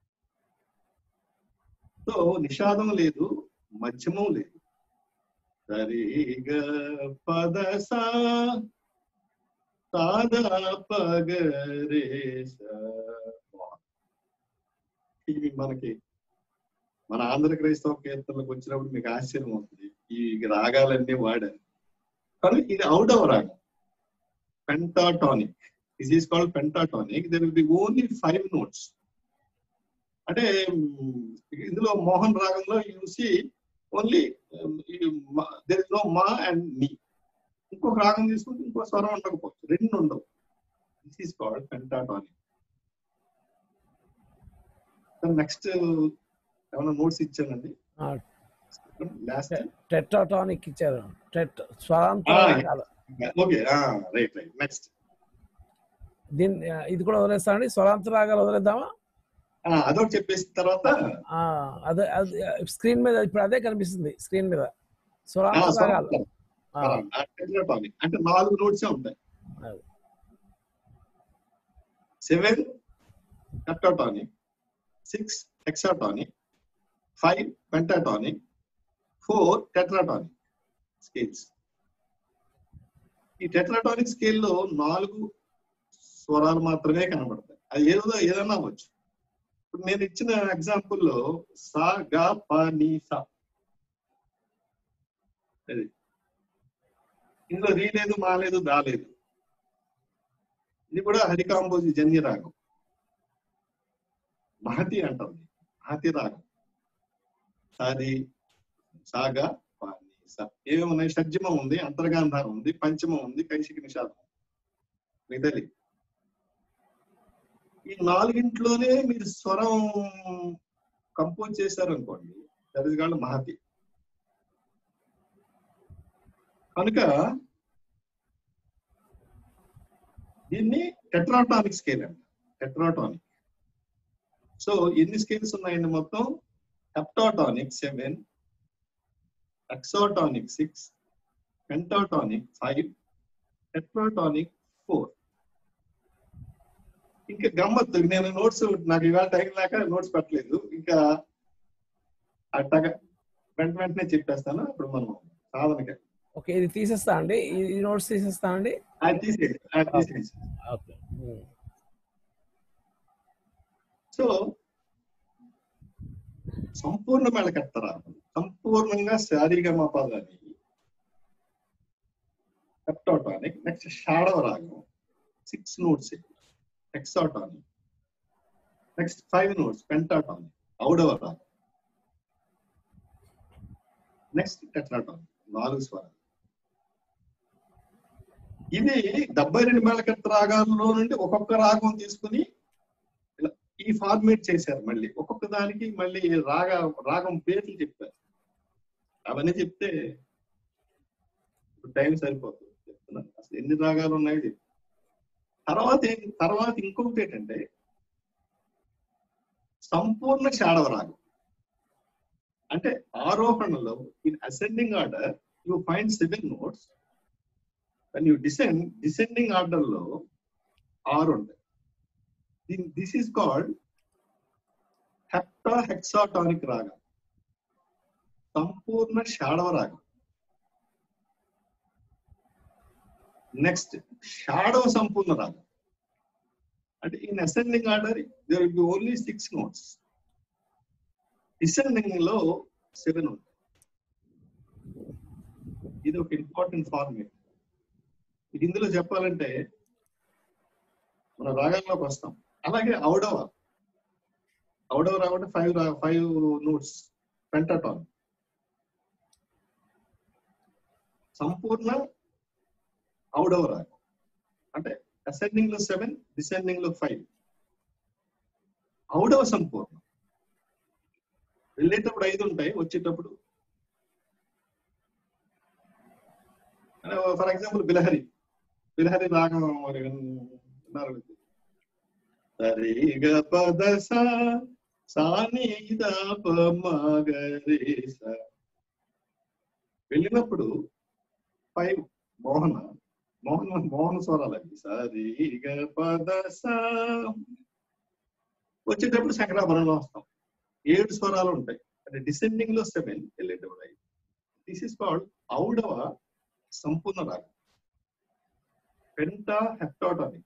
సో నిషాదం లేదు మధ్యమం లేదు సరిగ పద సా సాదా పగరే స. ఇది మనకి మన ఆంధ్ర క్రైస్తవ కీర్తనలకు వచ్చినప్పుడు మీకు ఆశ్చర్యం అవుతుంది ఈ రాగాలన్నీ వాడారు కానీ ఇది ఔడవ రాగం pentatonic this is called pentatonic there will be only five notes అంటే మ్, ఇందులో మోహన్ రాగంలో you see only there is no మా అండ్ నీ ఇంకొక రాగం తీసుకుంటే ఇంకో స్వరం ఉండకపోవచ్చు రెండు ఉండవు this is called pentatonic next ఏమైనా నోట్స్ ఇచ్చానండి లాస్ట్ టెట్రాటానిక్ ఇచ్చారు టెట్ స్వరాంతర Ah. రాగాలు. ఓకే రైట్ రైట్ నెక్స్ట్ దీన్ని ఆ, ఇది కూడా వదిలేస్తా అండి స్వరాంతర రాగాలు వదిలేద్దామా అదొకటి చెప్పేసిన తర్వాత ఆ, అదే స్క్రీన్ మీద ఇప్పుడు అదే కనిపిస్తుంది స్క్రీన్ మీద స్వరాంతర రాగాలు ఆ, టెట్రాటానిక్ అంటే నాలుగు నోట్సే ఉంటాయి అది. Seven tetratonic six hexatonic five pentatonic four tetratonic scales ఈ టెట్రాటానిక్ స్కేల్లో నాలుగు స్వరాలు మాత్రమే కనబడతాయి అది ఏదో ఏదైనా అవ్వచ్చు ఇప్పుడు నేను ఇచ్చిన ఎగ్జాంపుల్లో సా గా ప నీ సా అది ఇందులో రీ లేదు మా లేదు దా లేదు ఇది కూడా హరికాంబోజి జన్య రాగం మహతి అంటారు దీన్ని. మహతి రాగం సారి సాగా పాని స ఏమేమి ఉన్నాయి షడ్జమం ఉంది అంతర్గాంధారం ఉంది పంచమం ఉంది కైశిక నిషాదం మిగతాది ఈ నాలుగింట్లోనే మీరు స్వరం కంపోజ్ చేశారనుకోండి దట్ ఇస్ కాల్డ్ మహతి కనుక దీన్ని టెట్రాటానిక్ స్కేల్ అంట టెట్రాటానిక్ సో ఎన్ని స్కేల్స్ ఉన్నాయండి మొత్తం heptatonic seven hexatonic six pentatonic five tetratonic four ఇంకా గమ్మత్తు నేను నోట్స్ నాకు ఇవాళ టైం లేక నోట్స్ పెట్టలేదు ఇంకా అట్టగా వెంట వెంటనే చెప్పేస్తాను అప్పుడు మనం సాధనకి ఓకే ఇది తీసేస్తా అండి ఈ- ఈ నోట్స్ తీసేస్తా అండి అది తీసేది అది తీసేది ఓకే ఉమ్. సో సంపూర్ణ మెళకత్తరా సంపూర్ణంగా శారీరక పదాన్ని హెప్టాటానిక్ నెక్స్ట్ షాడవ రాగం six notes hexatonic next five notes pentatone ఔడవ రాగం నెక్స్ట్ టెట్రాటాన్ నాలుగు స్వరాలు ఇది డెబ్బై రెండు మేళకర్త రాగాల్లో నుండి ఒక్కొక్క రాగం తీసుకుని ఇలా ఈ ఫార్మేట్ చేశారు మళ్ళీ ఒక్కొక్క దానికి మళ్ళీ రాగ రాగం పేర్లు చెప్పారు అవన్నీ చెప్తే టైం సరిపోతుంది చెప్తున్నాను అసలు ఎన్ని రాగాలు ఉన్నాయో చెప్తాను తర్వాత ఏం- తర్వాత ఇంకొకటి ఏంటంటే సంపూర్ణ షాడవ రాగం అంటే ఆరోహణలో in ascending order you find seven notes and you descend descending order లో ఆరు ఉంటాయి this is called hepta hexatonic రాగం సంపూర్ణ షాడవ రాగం నెక్స్ట్ షాడవ సంపూర్ణ రాగం అంటే in ascending order there will be only six notes descending లో సెవెన్ ఉంటాయి ఇది ఒక ఇంపార్టెంట్ ఫార్మేట్ ఇది ఇందులో చెప్పాలంటే మన రాగాల్లోకి వస్తాం అలాగే ఔడవ ఔడవ రావంటే ఫైవ్ ఫైవ్ నోట్స్ పెంటటాన్ సంపూర్ణ ఔడవ రాగం అంటే అసెండింగ్ లో సెవెన్ డిసెండింగ్ లో ఫైవ్ ఔడవ సంపూర్ణం వెళ్ళేటప్పుడు ఐదు ఉంటాయి వచ్చేటప్పుడు ఫర్ ఎగ్జాంపుల్ బిలహరి బిలహరి రాగం మరి విన్నారు సరిగ పద సాని వెళ్ళినప్పుడు ఫైవ్ మోహన మోహన మోహన స్వరాలు అవి సరిగ పద సా వచ్చేటప్పుడు శంకరాభరణంలో వస్తాం ఏడు స్వరాలు ఉంటాయి అంటే డిసెండింగ్ లో సెవెన్ వెళ్ళేటప్పుడు ఐదు దిస్ ఇస్ కాల్డ్ ఔడవ సంపూర్ణ రాగం పెంటా హెప్టాటానిక్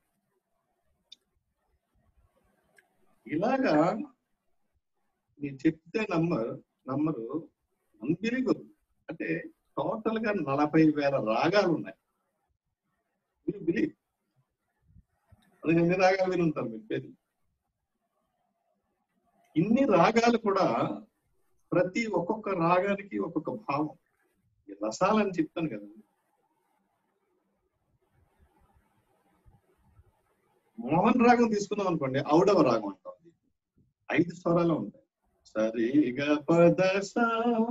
ఇలాగా మీరు చెప్తే నంబర్ నంబరు అన్బిలీవబుల్ అంటే టోటల్ గా నలభై వేల రాగాలు ఉన్నాయి మీరు బిలీవ్ అది ఎన్ని రాగాలు విని ఉంటారు మీరు పేరు ఇన్ని రాగాలు కూడా ప్రతి ఒక్కొక్క రాగానికి ఒక్కొక్క భావం ఈ రసాలని చెప్తాను కదా మోహన్ రాగం తీసుకున్నాం అనుకోండి ఔడవ రాగం అంటాం ఐదు స్వరాలు ఉంటాయి సరిగ పద సా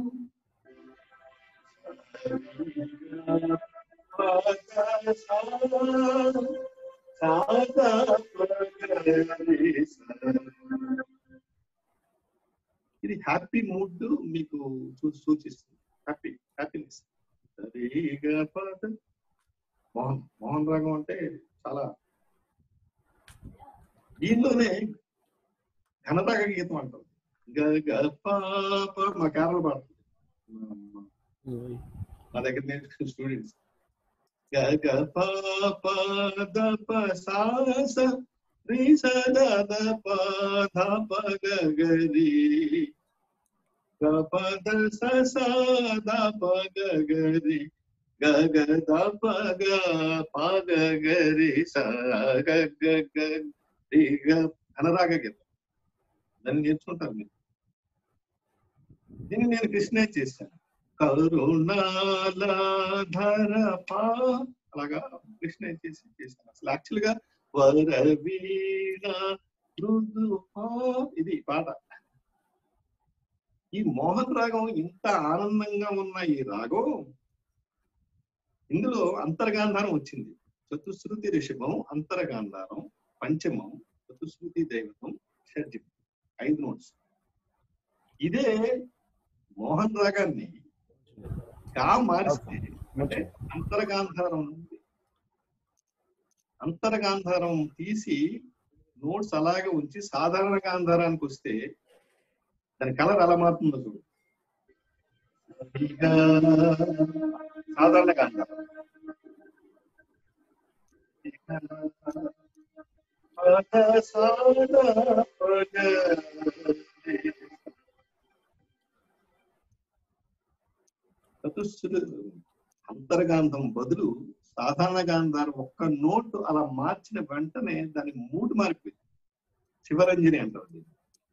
ఇది హ్యాపీ మూడ్ మీకు చూ- సూచిస్తుంది హ్యాపీ హ్యాపీనెస్ సరిగా పద మోహన్ మోహన్ రాగం అంటే చాలా దీనిలోనే ఘనరాగ గీతం అంటారు గ గ ప ప మా కేరళ పాడుతుంది మా- మా- మా దగ్గర నేర్చుకున్న స్టూడెంట్స్ గ గ ప ప ద ప సా స రి స ద ద ప ధ ప గ గ రి గ ప ద స స ద ప గ గ రి గ గ ద ప గ ప గ గ రి స గ గ గ రి గ ఘనరాగ గీతం దాన్ని నేర్చుకుంటారు మీరు దీన్ని నేను కృష్ణ చేశాను కరుణాలధర పా అలాగా కృష్ణ చేసి చేశాను అసలు యాక్చువల్ గా వరవీణ మృదు పా ఇది పాట ఈ మోహన్ రాగం ఇంత ఆనందంగా ఉన్న ఈ రాగం ఇందులో అంతర్గాంధారం వచ్చింది చతుశ్రుతి రిషభం అంతర్గాంధారం పంచమం చతుశ్రుతి దైవతం షడ్జం ఐదు నోట్స్ ఇదే మోహన్ రాగాన్ని గా మారిస్తే అంటే అంతర్గాంధారం ఉంది అంతర్గాంధారం తీసి నోట్స్ అలాగే ఉంచి సాధారణ గాంధారానికి వస్తే దాని కలర్ ఎలా మారుతుందో చూడు సాధారణ గాంధారం చతుశ్రు అంతర్గాంధం బదులు సాధారణ గాంధారం ఒక్క నోటు అలా మార్చిన వెంటనే దాని మూడు మారిపోయింది శివరంజని అంటారు దీన్ని.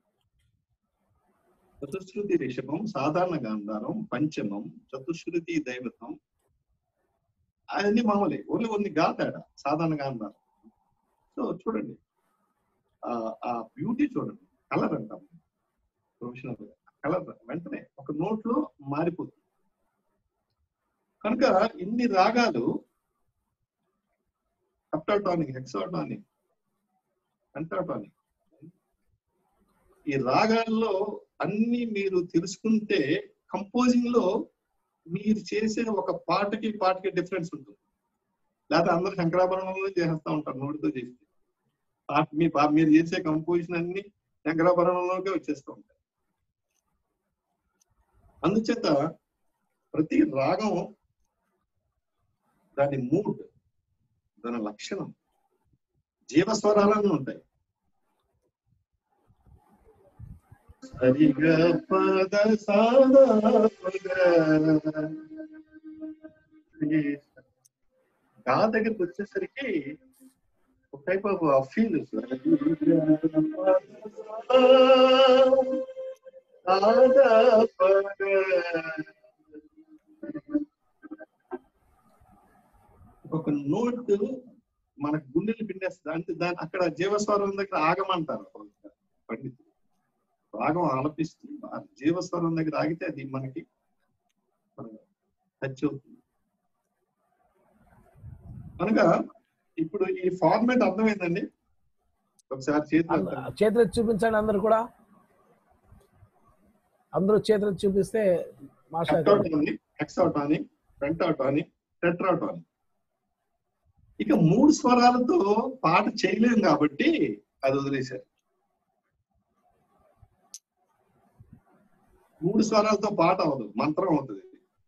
చతుశ్రుతి రిషభం సాధారణ గాంధారం పంచమం చతుశ్రుతి దైవతం అవన్నీ మామూలే ఓన్లీ ఓన్లీ గా తేడా సాధారణ గాంధారం సో చూడండి ఆ ఆ బ్యూటీ చూడండి కలర్ అంటాం ప్రొఫెషనల్ కలర్ వెంటనే ఒక నోట్ లో మారిపోతుంది కనుక ఇన్ని రాగాలు హెప్టాటానిక్ హెక్సాటానిక్ పెంటాటానిక్ ఈ రాగాల్లో అన్ని మీరు తెలుసుకుంటే కంపోజింగ్ లో మీరు చేసే ఒక పాటకి పాటకి డిఫరెన్స్ ఉంటుంది లేకపోతే అందరు శంకరాభరణంలో చేసేస్తా ఉంటారు నోటితో చేస్తే పాట మీ పా- మీరు చేసే కంపోజిషన్ అన్ని శంకరాభరణంలోకే వచ్చేస్తూ ఉంటాయి అందుచేత ప్రతి రాగం దాని మూడ్ దాని లక్షణం జీవస్వరాలన్నీ ఉంటాయి సరిగా పద సాదా పద. గా దగ్గరికి వచ్చేసరికి ఒక టైప్ ఆఫ్ ఫీల్ ఒక నోట్ మన గుండెలు పిండేస్తుంది అంటే దాని అక్కడ జీవస్వరం దగ్గర ఆగమంటారు పండితులు రాగం ఆలపిస్తూ ఆ జీవస్వరం దగ్గర ఆగితే అది మనకి టచ్ అవుతుంది కనుక ఇప్పుడు ఈ ఫార్మేట్ అర్థమైందండి ఒకసారి చేతులు ఎత్తండి. చేతులు ఎత్తి చూపించండి అందరు కూడా అందరూ చేతులు ఎత్తి చూపిస్తే master heptatonic hexatonic pentatonic tetratonic ఇక మూడు స్వరాలతో పాట చేయలేం కాబట్టి అది వదిలేశారు మూడు స్వరాలతో పాట అవదు మంత్రం అవుతుంది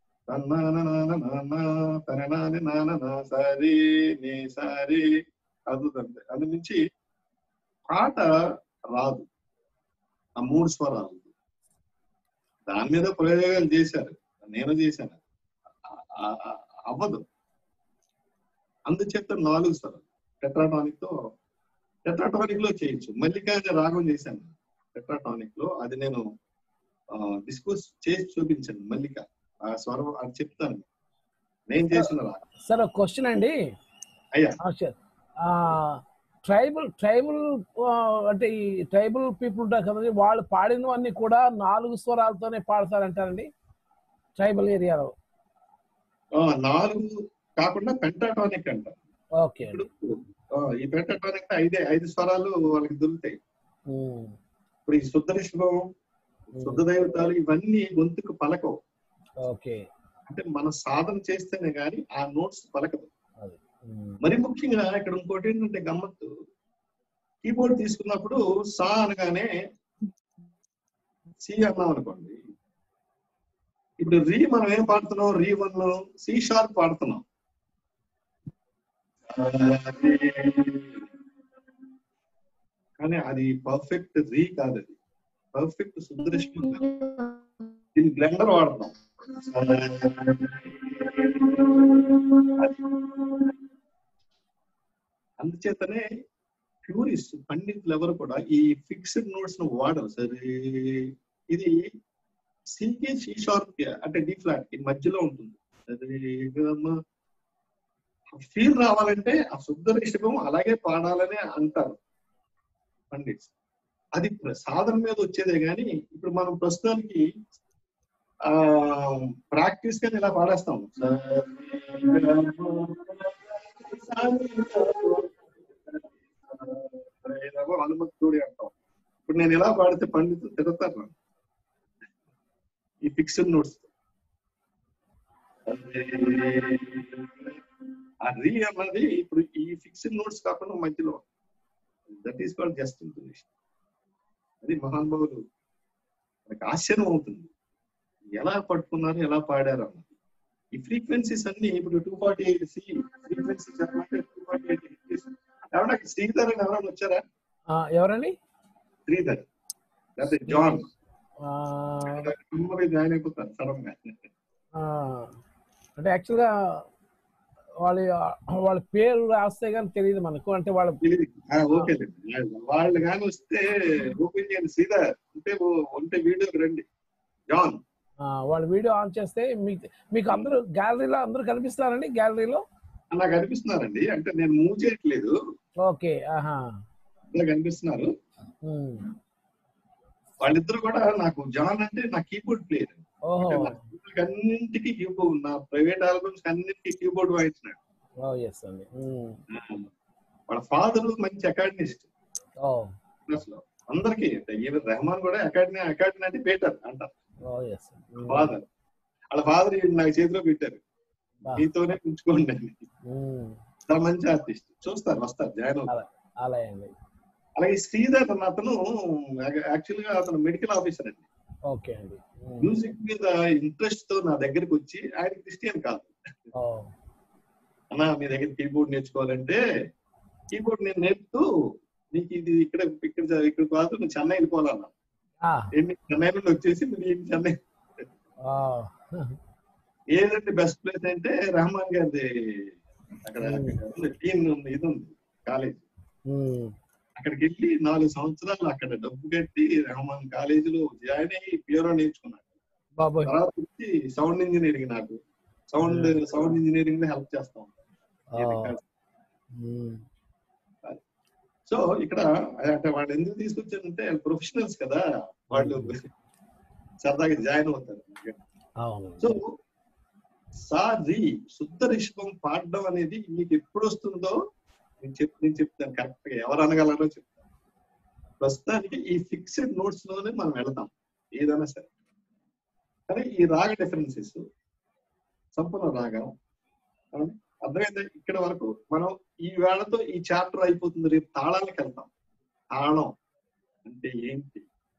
సరే నీ సరే అదుదంతే అది నుంచి పాట రాదు ఆ మూడు స్వరాలు దాని మీద ప్రయోగాలు చేశారు నేను చేశాను ఆ- ఆ- ఆ- అవ్వదు అందుచేత నాలుగు స్వరాలు టెట్రాటానిక్ తో టెట్రాటానిక్ లో చేయొచ్చు మల్లికా అనే రాగం చేశాను టెట్రాటానిక్ లో అది నేను డిస్కస్ చేసి చూపించాను మల్లిక ఆ స్వరం అది చెప్తాను నేను చేసిన రాగం సార్ ఒక క్వశ్చన్ అండి అయ్యా మాస్టర్ ట్రైబల్ ట్రైబల్ అంటే ఈ ట్రైబల్ పీపుల్ ఉంటారు కదండి వాళ్ళు పాడినవన్నీ కూడా నాలుగు స్వరాలతోనే పాడతారంటారండి ట్రైబల్ ఏరియాలో ఆ, నాలుగు కాకుండా పెంటాటానిక్ అంట ఓకే ఇప్పుడు ఆ, ఈ పెంటాటానిక్ ఐదే ఐదు స్వరాలు వాళ్ళకి దొరుకుతాయి ఇప్పుడు ఈ శుద్ధ రిషభం శుద్ధ దైవతాలు ఇవన్నీ గొంతుకు పలకవు ఓకే అంటే మన సాధన చేస్తేనే గాని ఆ నోట్స్ పలకదు మరి ముఖ్యంగా ఇక్కడ ఇంకోటి ఏంటంటే గమ్మత్తు కీబోర్డ్ తీసుకున్నప్పుడు సా అనగానే సి అన్నాం అనుకోండి ఇప్పుడు రీ మనం ఏం పాడుతున్నాం రీ వన్ సి షార్ప్ పాడుతున్నాం కానీ అది పర్ఫెక్ట్ రీ కాదు అది పర్ఫెక్ట్ సుదృష్టం కాదు. దీన్ని బ్లెండర్ వాడతాం అందుచేతనే ప్యూరిస్ట్ పండితులు ఎవరు కూడా ఈ ఫిక్స్డ్ నోట్స్ ను వాడరు సరే ఇది సికే సి షార్ప్ అంటే డి ఫ్లాట్ కి మధ్యలో ఉంటుంది ఫీల్ రావాలంటే ఆ శుద్ధ రిషభం అలాగే పాడాలని అంటారు పండిట్స్ అది ప్ర- సాధన మీద వచ్చేదే గాని ఇప్పుడు మనం ప్రస్తుతానికి ఆ ప్రాక్టీస్ గా ఇలా పాడేస్తాం హనుమంతుడి అంటాం ఇప్పుడు నేను ఎలా పాడితే పండితులు తిడతారు నన్ను. ఈ ఫిక్స్డ్ నోట్స్ ఆ రీ అన్నది ఇప్పుడు ఈ ఫిక్స్డ్ నోట్స్ కాకుండా మధ్యలో that is called just intonation అది మహానుభావులు మనకి ఆశ్చర్యం అవుతుంది ఎలా పట్టుకున్నారు ఎలా పాడారు అన్నది ఈ ఫ్రీక్వెన్సీస్ అన్ని ఇప్పుడు two forty eight C frequency చెప్పమంటే టూ ఫార్టీ ఎయిట్ ఎవరన్నా శ్రీధర్ అని ఎవరైనా వచ్చారా ఆ, ఎవరండి శ్రీధర్ లేకపోతే జాన్ ఆ, జాయిన్ అయిపోతారు సడన్ గా ఆ, అంటే యాక్చువల్గా వాళ్ళ వాళ్ళ పేరు రాస్తే కానీ తెలియదు మనకు అంటే వాళ్ళ తెలియదు. ఆ, ఓకే వాళ్ళు కానీ వస్తే ఓపెన్ చేయండి సీదా ఉంటే ఓ- ఉంటే వీడియోకి రండి జాన్ ఆ, వాళ్ళ వీడియో ఆన్ చేస్తే మీకు మీకు అందరూ గ్యాలరీలో అందరూ కనిపిస్తారండి గ్యాలరీలో నాకు అనిపిస్తున్నారండి అంటే నేను మూవ్ చేయట్లేదు ఓకే ఆహా ఇలా కనిపిస్తున్నారు ఉమ్. వాళ్ళిద్దరు కూడా నాకు జాన్ అంటే నా కీబోర్డ్ ప్లేయర్ ఓహో అన్నింటికి కీబోర్డ్ నా ప్రైవేట్ ఆల్బమ్స్ అన్నింటికి కీబోర్డ్ వాయించినాడు ఓ ఎస్ అండి ఉమ్. వాళ్ళ ఫాదర్ మంచి అకాడమిస్ట్ ఓ అసలు అందరికి ఈవెన్ రెహమాన్ కూడా అకాడమీ అకాడమీ అంటే బేటర్ అంటారు ఓ ఎస్ ఫాదర్ వాళ్ళ ఫాదర్ నాకు చేతిలో పెట్టారు మీతోనే ఉంచుకోండి అని చాలా మంచి ఆర్టిస్ట్ చూస్తారు వస్తారు జాయిన్ అవుతారు అలాగే అండి అలాగే శ్రీధర్ అన్న అతను యాక్చువల్ గా అతను మెడికల్ ఆఫీసర్ అండి ఓకే అండి ఉమ్. మ్యూజిక్ మీద ఇంట్రెస్ట్ తో నా దగ్గరికి వచ్చి ఆయన క్రిస్టియన్ కాదు ఓ అన్న మీ దగ్గర కీబోర్డ్ నేర్చుకోవాలంటే కీబోర్డ్ నేను నేర్పుతూ నీకు ఇది ఇక్కడ ఇక్కడ ఇక్కడ కాదు నువ్వు చెన్నై వెళ్ళిపోవాలన్నా ఆ, ఏంటి చెన్నై నుండి వచ్చేసి నువ్వు ఏంటి చెన్నై ఆ. ఏదంటే బెస్ట్ ప్లేస్ అంటే రెహమాన్ గారిది అక్కడ అక్కడ ఉంది, టీమ్ ఉంది ఇది ఉంది కాలేజ్ ఉమ్. అక్కడికి వెళ్ళి నాలుగు సంవత్సరాలు అక్కడ డబ్బు కట్టి రెహమాన్ కాలేజీలో జాయిన్ అయ్యి ప్యూరో నేర్చుకున్నాను బాబోయ్ తర్వాత వచ్చి సౌండ్ ఇంజనీరింగ్ నాకు సౌండ్ సౌండ్ ఇంజనీరింగ్ లో హెల్ప్ చేస్తాం ఆ. ఉమ్. సో ఇక్కడ అంటే వాళ్ళు ఎందుకు తీసుకొచ్చారంటే ప్రొఫెషనల్స్ కదా వాళ్ళు సరదాగా జాయిన్ అవుతారు అవును సో సారి శుద్ధ రిషభం పాడడం అనేది మీకు ఎప్పుడు వస్తుందో నేను చెప్ నేను చెప్తాను కరెక్ట్ గా ఎవరు అనగలరో చెప్తాను ప్రస్తుతానికి ఈ ఫిక్స్డ్ నోట్స్ లోనే మనం వెళతాం ఏదైనా సరే కానీ ఈ రాగ డిఫరెన్సెస్ సంపూర్ణ రాగం అవును? అర్థమైందా ఇక్కడ వరకు మనం ఈ వేళతో ఈ చాప్టర్ అయిపోతుంది రేపు తాళాలకు వెళ్తాం తాళం అంటే ఏంటి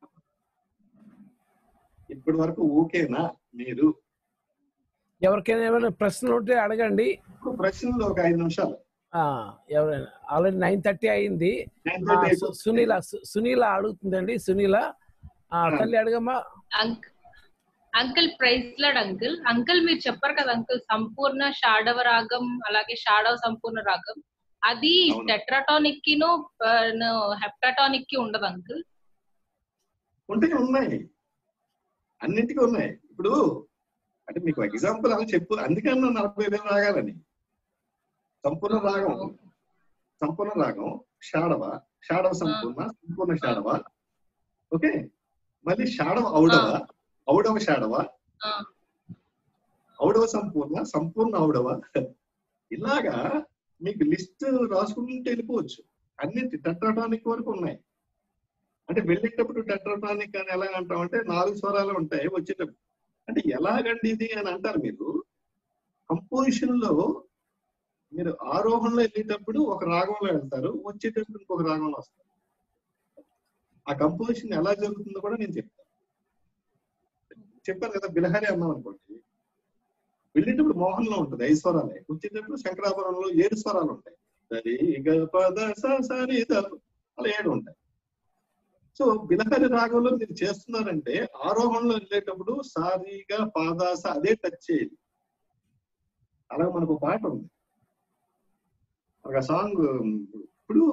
ఇప్పటి వరకు ఓకేనా మీరు ఎవరికైనా ఏమైనా ప్రశ్నలు ఉంటే అడగండి ఇప్పుడు ప్రశ్నలు ఒక ఐదు నిమిషాలు ఆ, ఎవరైనా ఆల్రెడీ నైన్ థర్టీ అయింది నైన్ ఆ, థర్టీ సు- అయిపోతుంది. సునీల సు- సునీల అడుగుతుందండి సునీల ఆ, ఆ. తల్లి అడగమ్మా అంక్ uncle praise lord uncle uncle మీరు చెప్పారు కదా అంకుల్ సంపూర్ణ షాడవ రాగం అలాగే షాడవ సంపూర్ణ రాగం అది అవును. టెట్రాటానిక్ కిను హెప్టాటానిక్ కి ఉండదు అంకుల్ ఉంటాయి ఉన్నాయి అన్నింటికీ ఉన్నాయి ఇప్పుడు అంటే మీకు ఎగ్జాంపుల్ అలా చెప్పు అందుకన్నా నలభై వేలు రాగాలని సంపూర్ణ రాగం సంపూర్ణ రాగం షాడవ షాడవ సంపూర్ణ సంపూర్ణ షాడవ ఓకే మళ్ళీ షాడవ ఔడవ ఔడవ షాడవ ఆ. ఔడవ సంపూర్ణ సంపూర్ణ ఔడవ ఇలాగా మీకు లిస్ట్ రాసుకుంటూ వెళ్ళిపోవచ్చు అన్నింటి టెట్రాటానిక్ వరకు ఉన్నాయి అంటే వెళ్ళేటప్పుడు టెట్రాటానిక్ అని ఎలా అంటాం అంటే నాలుగు స్వరాలు ఉంటాయి వచ్చేటప్పుడు అంటే ఎలాగండి ఇది అని అంటారు మీరు కంపోజిషన్ లో మీరు ఆరోహణలో వెళ్ళేటప్పుడు ఒక రాగంలో వెళ్తారు వచ్చేటప్పుడు ఇంకొక రాగంలో వస్తారు ఆ కంపోజిషన్ ఎలా జరుగుతుందో కూడా నేను చెప్తాను చెప్పాను కదా బిలహరి అన్నాం అనుకోండి వెళ్ళేటప్పుడు మోహన్లో ఉంటుంది ఐదు స్వరాలే వచ్చేటప్పుడు శంకరాపురంలో ఏడు స్వరాలు ఉంటాయి సరి గ పద స సరి ద అలా ఏడు ఉంటాయి సో బిలహరి రాగంలో మీరు చేస్తున్నారంటే ఆరోహణలో వెళ్ళేటప్పుడు సారీగా పాదాస అదే టచ్ చేయాలి అలాగే మనకు ఒక పాట ఉంది ఒక సాంగ్ ఇప్పుడు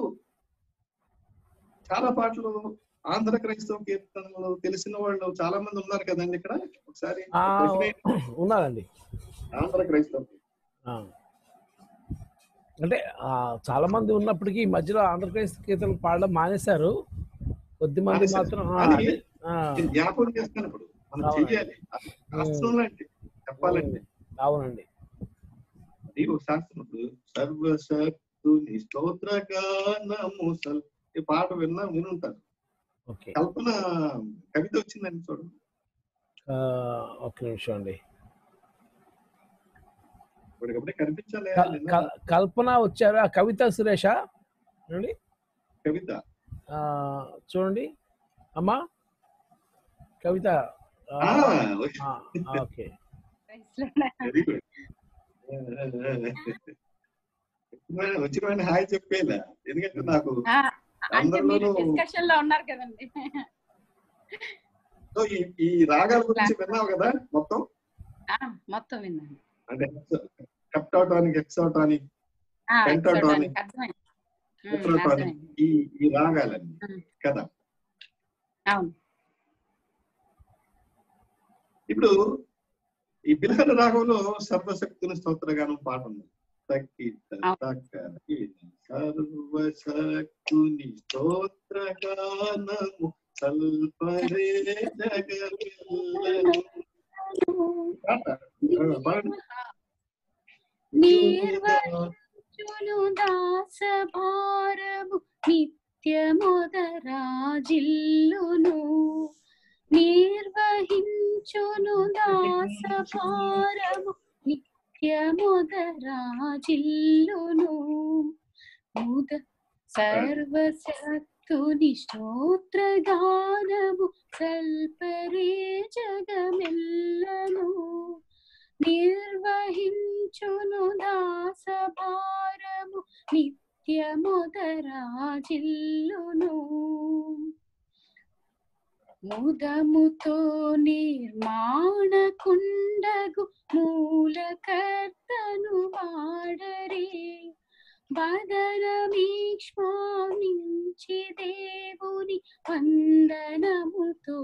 చాలా పాటలు ఆంధ్ర క్రైస్తవ కీర్తనలు తెలిసిన వాళ్ళు చాలా మంది ఉన్నారు కదండి ఇక్కడ ఒకసారి ఆ, ప్రశ్న ఏంటి? ఉన్నారండి ఆంధ్ర క్రైస్తవ ఆ. అంటే ఆ, చాలా మంది ఉన్నప్పటికీ ఈ మధ్యలో ఆంధ్రప్రదేశ్ గీతలు పాడడం మానేశారు కొద్ది మంది మానేశారు. మాత్రం ఆ, అది అదే, ఆ, నేను జ్ఞాపకం చేస్తాను ఇప్పుడు మనం అవునండి. చెయ్యాలి అది శాస్త్రంలో అంటే చెప్పాలంటే అవునండి అది ఒక శాస్త్రం ఇప్పుడు సర్వశక్తుని స్తోత్ర గానము సల్ ఈ పాట విన్నా వినుంటారు ఓకే కల్పన కవిత వచ్చిందండి చూడండి ఆ, ఒక్క నిమిషం అండి ఇప్పటికప్పుడే కనిపించాలి క- నిన్న క- కల్పన వచ్చారు ఆ కవిత సురేష చూడండి కవిత ఆ, చూడండి అమ్మా కవిత ఆ, ఆ, ఆ, ఓకే వెరీ గుడ్ వచ్చిన వాడిని హాయ్ చెప్పేలా ఎందుకంటే నాకు ఆ, అంటే మీరు అందరిలోనూ డిస్కషన్ లో ఉన్నారు కదండి సో ఈ ఈ రాగాల గురించి విన్నావు కదా మొత్తం ఆ, మొత్తం విన్నాను అంటే హెప్టాటానిక్ ఎక్సాటానిక్ ఆ, Pentatonic. exotic, అర్థమైంది ఉమ్, టెట్రాటానిక్ అర్థమైంది ఈ ఈ రాగాలన్నీ ఉమ్. కదా అవును ఇప్పుడు ఈ బిలహరి రాగంలో సర్వశక్తుని స్తోత్రగానం పాట ఉంది తక్కిట తక్కకి సర్వశక్తుని స్తోత్రగానము సల్పరే జగమెల్లను పాట. ఆ, పాడండి. నిర్వహించును దాస భారము నిత్యముదరాజిల్లును నిర్వహించును దాస భారము నిత్యముదరాజిల్లును ముద సర్వశక్తుని స్తోత్రగానము సల్పరే జగమెల్లను నిర్వహించును దాస భారము నిత్యముదరాజిల్లును ముదముతో నిర్మాణ కుండగు మూలకర్తను వాడరే వదనమీక్ష్మామించి దేవుని వందనముతో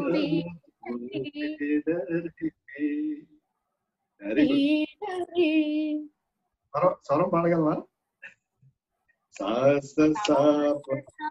వెరీ గుడ్ వేడరే స్వరం స్వరం పాడగలవా సా స సా ప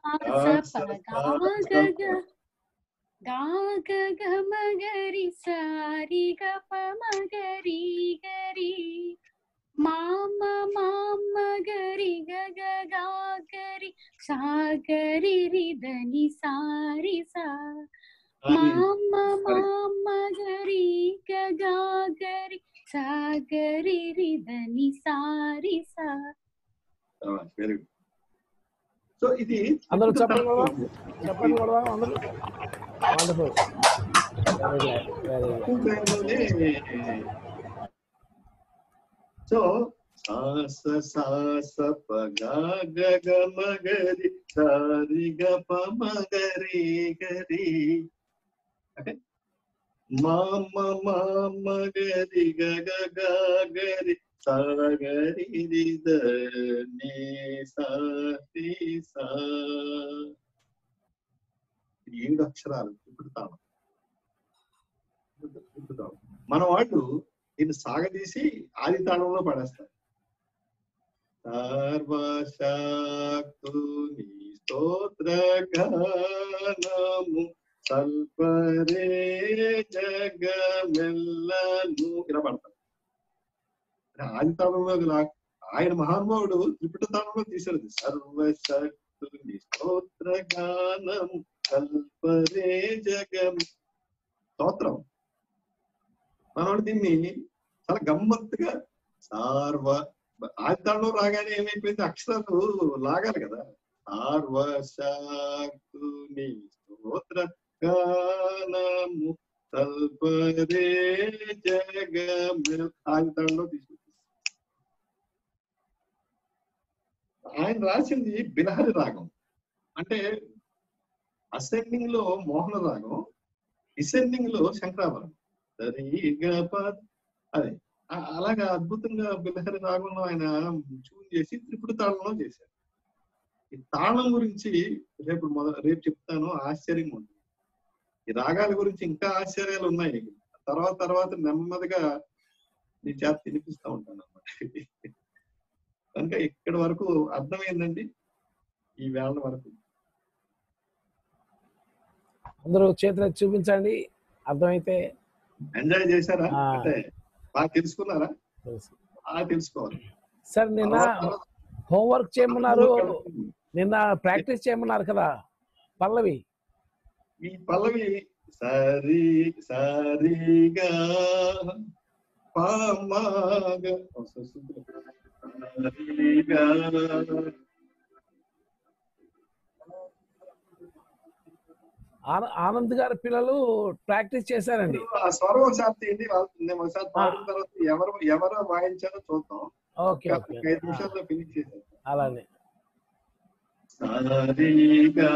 మగరి సారి గప మగరి గరి మామ మామ గరి గగ గరి సాగరి రిదని సారి సా మామ మామ గరి గగ గరి సాగరి రిదని సారి సా వెరీ గుడ్ సో ఇది అందరూ చెప్పండి కూడా చెప్పండి కూడా అందరూ wonderful very good very good so సాస సాస పగ గగ మగరి సారి గ ప మగరి గరి ఓకే మామ మామ గరి గగ గరి సాగరి రిద నీ సా సి సా ఇది ఏడు అక్షరాలు ఇప్పుడు తాళం ఇప్పుడు తాళం మన వాళ్ళు దీన్ని సాగదీసి ఆది తాళంలో పడేస్తారు సర్వశాక్తుని స్తోత్రగానము సల్పరే జగమెల్లను ఇలా పడతారు అంటే ఆది తాళంలో లా- ఆయన మహానుభావుడు త్రిపుట తాళంలో తీశారు ఇది. సర్వశక్తుని స్తోత్రగానం కల్పరే జగం స్తోత్రం మనోడు దీన్ని చాలా గమ్మత్తుగా సార్వ ఆదితాళంలో రాగానే ఏమైపోయింది అక్షరాలు లాగాలి కదా సార్వశాక్తుని స్తోత్ర గానము తల్పరే జగమెల్ ఆదితాళంలో తీసుకొచ్చింది ఆయన రాసింది బిలహరి రాగం అంటే అసెండింగ్ లో మోహన రాగం డిసెండింగ్ లో శంకరాభరణం సరిగప అదే ఆ- అలాగా అద్భుతంగా బిలహరి రాగంలో ఆయన చూన్ చేసి త్రిపుడు తాళంలో చేశారు ఈ తాళం గురించి రేపు మొద రేపు చెప్తాను ఆశ్చర్యంగా ఉంటుంది ఈ రాగాల గురించి ఇంకా ఆశ్చర్యాలు ఉన్నాయి తర్వాత తర్వాత నెమ్మదిగా నీ చేత తినిపిస్తా ఉంటాను అన్నమాట కనుక ఇక్కడి వరకు అర్థమైందండి ఈ వేళ వరకు అందరూ చేతులు ఎత్తి చూపించండి అర్థమైతే ఎంజాయ్ చేశారా ఆ. అంటే బాగా తెలుసుకున్నారా తెలుసు. బాగా తెలుసుకోవాలి సార్ నిన్న తర్వాత హోంవర్క్ చేయమన్నారు నిన్న ప్రాక్టీస్ చేయమన్నారు కదా పల్లవి ఈ పల్లవి సరి సరిగా పామాగ సరిగా ఆన- ఆనంద్ గారి పిల్లలు ప్రాక్టీస్ చేశారండి ఆ స్వరం ఒకసారి తీయండి వాళ్ళు- నేను ఒకసారి పాడిన తర్వాత ఎవరు ఎవరు వాయించారో చూద్దాం ఓకే ఒక ఓకే ఐదు నిమిషాల్లో ఫినిష్ చేసేస్తాం అలానే సరిగా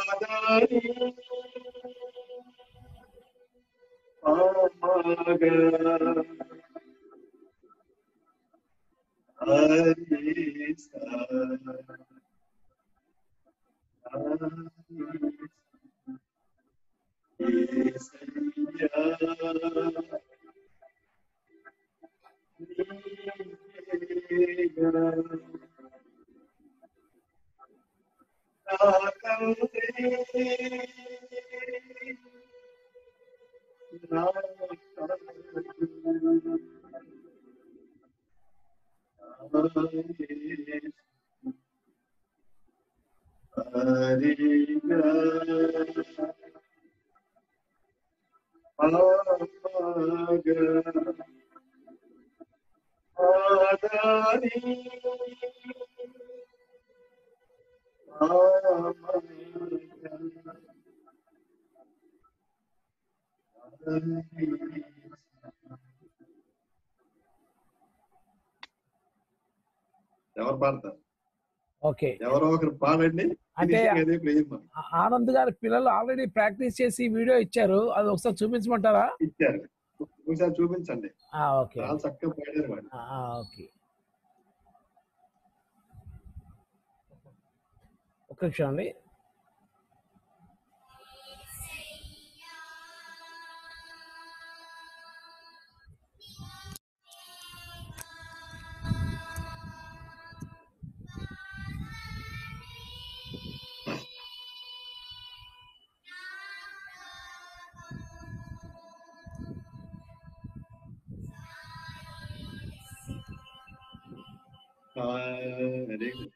ఎవరు పాడతారు ఓకే ఎవరో ఒకరు పాడండి అంటే finishing అదే ప్రేమ ఆ- ఆనంద్ గారి పిల్లలు ఆల్రెడీ ప్రాక్టీస్ చేసి వీడియో ఇచ్చారు అది ఒకసారి చూపించమంటారా ఇచ్చారు ఒకసారి చూపించండి ఆ, ఓకే చాలా చక్కగా పాడారు వాళ్ళు ఆ, ఆ, ఓకే ఒక్క నిమిషం అండి వెరీ గుడ్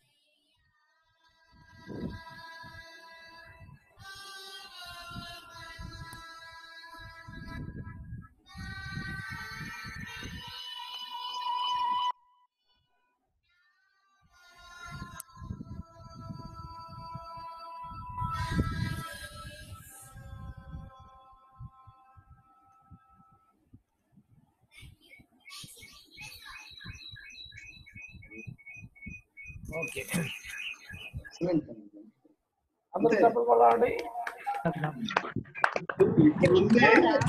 ఓకే ఎక్సలెంట్ అందరూ అంతే. చెప్పండి కొడాలండి ఇక్కడ ఉండే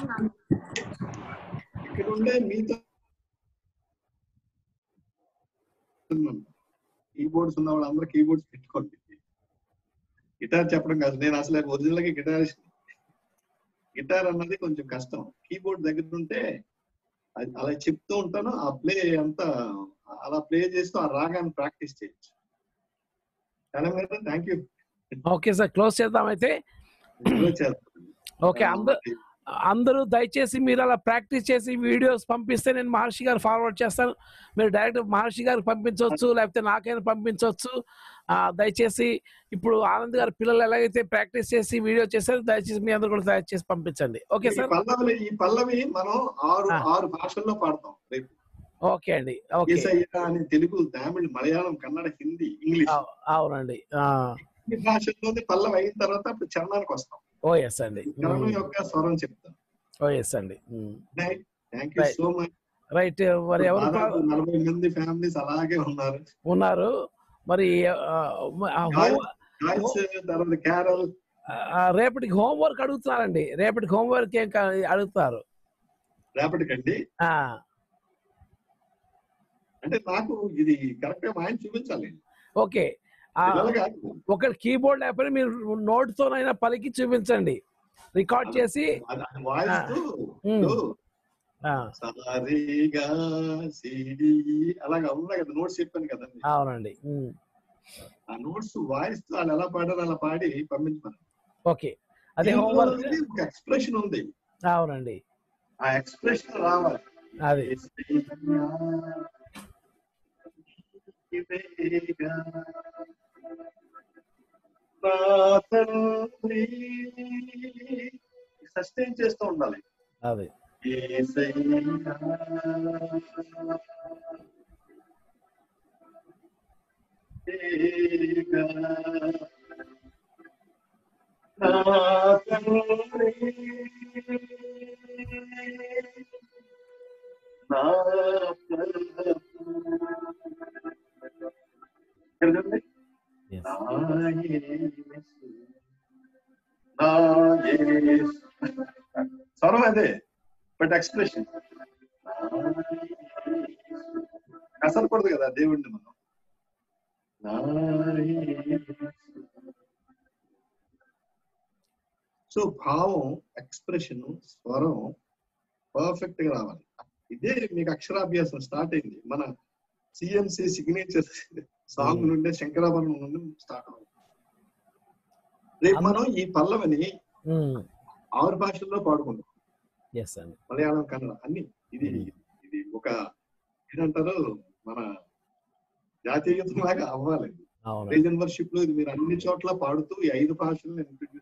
ఇక్కడ ఉండే మీతో కీబోర్డ్స్ ఉన్న వాళ్ళందరూ కీబోర్డ్స్ పెట్టుకోండి గిటార్ చెప్పడం కాదు నేను అసలు ఒరిజినల్ గా గిటారిస్ట్ గిటార్ అన్నది కొంచెం కష్టం కీబోర్డ్ దగ్గర ఉంటే అది అలా చెప్తూ ఉంటాను ఆ ప్లే అంతా అలా ప్లే చేస్తూ ఆ రాగాన్ని ప్రాక్టీస్ చేయొచ్చు thank you okay sir close చేద్దాం అయితే ఓకే అందరూ అందరూ దయచేసి మీరు అలా ప్రాక్టీస్ చేసి వీడియోస్ పంపిస్తే నేను మహర్షి గారు ఫార్వర్డ్ చేస్తాను మీరు డైరెక్ట్ మహర్షి గారికి పంపించవచ్చు లేకపోతే నాకైనా పంపించవచ్చు ఆ, దయచేసి ఇప్పుడు ఆనంద్ గారి పిల్లలు ఎలాగైతే ప్రాక్టీస్ చేసి వీడియో చేశారో దయచేసి మీ అందరూ కూడా దయచేసి పంపించండి ఓకే ఈ సార్ పల్లవి ఈ పల్లవి మనం ఆరు ఆ. ఆరు భాషల్లో పాడతాం రేపు ఓకే అండి ఓకే ఏసయ్య అని తెలుగు తమిళ్ మలయాళం కన్నడ హిందీ ఇంగ్లీష్ అవు- అవునండి ఈ భాషల్లోనే పల్లవి అయిన తర్వాత అప్పుడు చరణానికి వస్తాం ఓ ఎస్ అండి చరణం యొక్క స్వరం చెప్తాం ఓ ఎస్ అండి thank you Right. So much right మరి ఎవరు దాదాపు నలభై మంది ఫ్యామిలీస్ అలాగే ఉన్నారు ఉన్నారు మరి ఆ, ఆ, హోమ్- గాయస్ తర్వాత క్యారల్ ఆ, రేపటికి హోంవర్క్ అడుగుతున్నారండి రేపటికి హోంవర్క్ ఏం కా- అడుగుతారు రేపటికండి ఆ, అంటే నాకు ఇది కరెక్ట్ గా ఆయన చూపించాలి ఓకే ఆ, పిల్లలు కాదు. ఒక కీబోర్డ్ లేకపోతే మీరు నోట్ తోనైనా పలికి చూపించండి రికార్డ్ చేసి అది వాయిస్ ఉమ్. ఆ, సారీగా సిడి అలాగా ఉన్నాయి కదా నోట్స్ చెప్పాను కదండి అవునండి ఉమ్, ఆ నోట్స్ వాయిస్ తో వాళ్ళు ఎలా పాడారు అలా పాడి పంపించమని ఓకే అదే హోంవర్క్ ఒక ఎక్స్ప్రెషన్ ఉంది అవునండి ఆ ఎక్స్ప్రెషన్ రావాలి అది సస్టైన్ చేస్తూ ఉండాలి అది Yes. నా యేసు స్వరం అదే బట్ ఎక్స్ప్రెషన్ కసరకూడదు కదా దేవుడిని మనం నా యేసు. సో భావం ఎక్స్ప్రెషన్ స్వరం పర్ఫెక్ట్ గా రావాలి ఇదే మీకు అక్షరాభ్యాసం స్టార్ట్ అయింది మన సిఎంసి సిగ్నేచర్ సాంగ్ నుండే శంకరాభరణం నుండి స్టార్ట్ అవుతుంది రేపు మనం ఈ పల్లవిని ఆరు భాషల్లో పాడుకుంటాం ఎస్ అండి మలయాళం కన్నడ అన్ని ఇది ఇది ఒక ఏంటంటారు మన జాతీయ గీతం లాగా అవ్వాలి అవును రీజన్ వర్షిప్ లో ఇది మీరు అన్ని చోట్ల పాడుతూ ఈ ఐదు భాషలను ఇంట్రడ్యూస్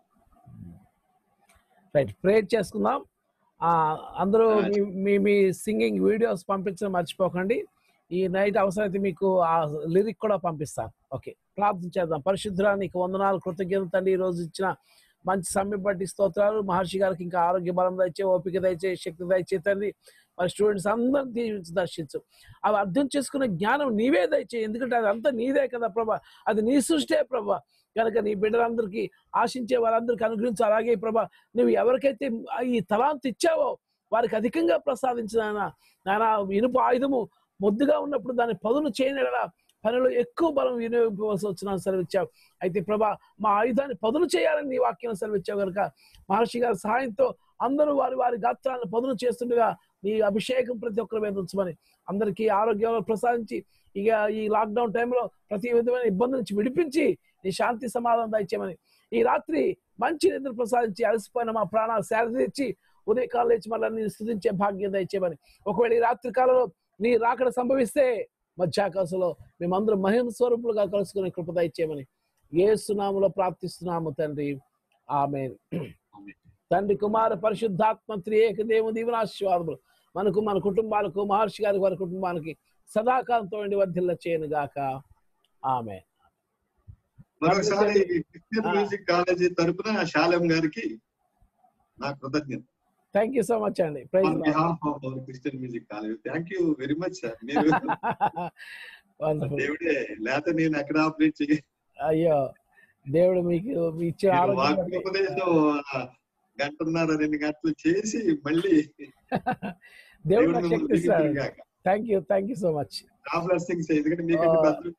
రైట్ ప్రేర్ చేసుకుందాం ఆ, అందరూ మీ- మీ మీ సింగింగ్ వీడియోస్ పంపించడం మర్చిపోకండి ఈ నైట్ అవసరమైతే మీకు ఆ లిరిక్ కూడా పంపిస్తాను ఓకే ప్రార్థన చేద్దాం పరిశుద్ధురా నీకు వందనాలు కృతజ్ఞత తండ్రి ఈ రోజు ఇచ్చిన మంచి సమయం బట్టి స్తోత్రాలు మహర్షి గారికి ఇంకా ఆరోగ్య బలం దయచే ఓపిక దయచే శక్తి దయచే తండ్రి మరి స్టూడెంట్స్ అందరిని దీవించి దర్శించు అవి అర్థం చేసుకునే జ్ఞానం నీవే దయచే ఎందుకంటే అది అంతా నీదే కదా ప్రభా అది నీ సృష్టే ప్రభా కనుక నీ బిడ్డలందరికీ ఆశించే వారందరికీ అనుగ్రహించు అలాగే ప్రభా నువ్వు ఎవరికైతే ఈ తలాంత్ ఇచ్చావో వారికి అధికంగా ప్రసాదించిన నాయన ఇనుప ఆయుధము మొద్దుగా ఉన్నప్పుడు దాన్ని పదును చేయనలా పనిలో ఎక్కువ బలం వినియోగించవలసి వచ్చిన సెలవిచ్చావు అయితే ప్రభా మా ఆయుధాన్ని పదును చేయాలని నీ వాక్యం సెలవిచ్చావు కనుక మహర్షి గారి సహాయంతో అందరూ వారి వారి గాత్రాలను పదును చేస్తుండగా నీ అభిషేకం ప్రతి ఒక్కరి మీద ఉంచమని అందరికీ ఆరోగ్యంలో ప్రసాదించి ఇక ఈ లాక్డౌన్ టైంలో ప్రతి విధమైన ఇబ్బంది నుంచి విడిపించి నీ శాంతి సమాధానం దయచేయమని ఈ రాత్రి మంచి నిద్ర ప్రసాదించి అలసిపోయిన మా ప్రాణాలు శారదించి ఉదయకాలం లేచి మళ్ళీ నేను స్థుతించే భాగ్యం దయచేయమని ఒకవేళ ఈ రాత్రి కాలంలో నీ రాకడ సంభవిస్తే మధ్యాకాశంలో మేమందరం మహిమ స్వరూపులుగా కలుసుకునే కృప దయచేయమని ఏసునాములో ప్రార్థిస్తున్నాము తండ్రి ఆమె తండ్రి కుమార పరిశుద్ధాత్మ త్రియేక దేవు దీవనాశీర్వాదములు మనకు మన కుటుంబాలకు మహర్షి గారి వారి కుటుంబానికి సదాకాలంతో ఉండి వర్ధిల్ల చేయను గాక ఆమె మరొకసారి క్రిస్టియన్ మ్యూజిక్ కాలేజీ తరపున శాలం గారికి నా కృతజ్ఞత థ్యాంక్ యూ సో మచ్ అండి praise on behalf of our Christian music college thank you very much sir మీరు వండర్ఫుల్ దేవుడే లేకపోతే నేను ఎక్కడ ఆపరేట్ చేయ అయ్యో దేవుడు మీకు ఇచ్చే ఆరోగ్యం బట్టి- వాక్యోపదేశం ఆ, గంటన్నర రెండు గంటలు చేసి మళ్ళీ దేవుడు దేవుడు నాకు మిమ్మల్ని శక్తి ఇస్తాడు దీవించుగాక. Thank you thank you so much నా బ్లెస్సింగ్స్ ఎందుకంటే మీకంటే ఆ. పెద్దలు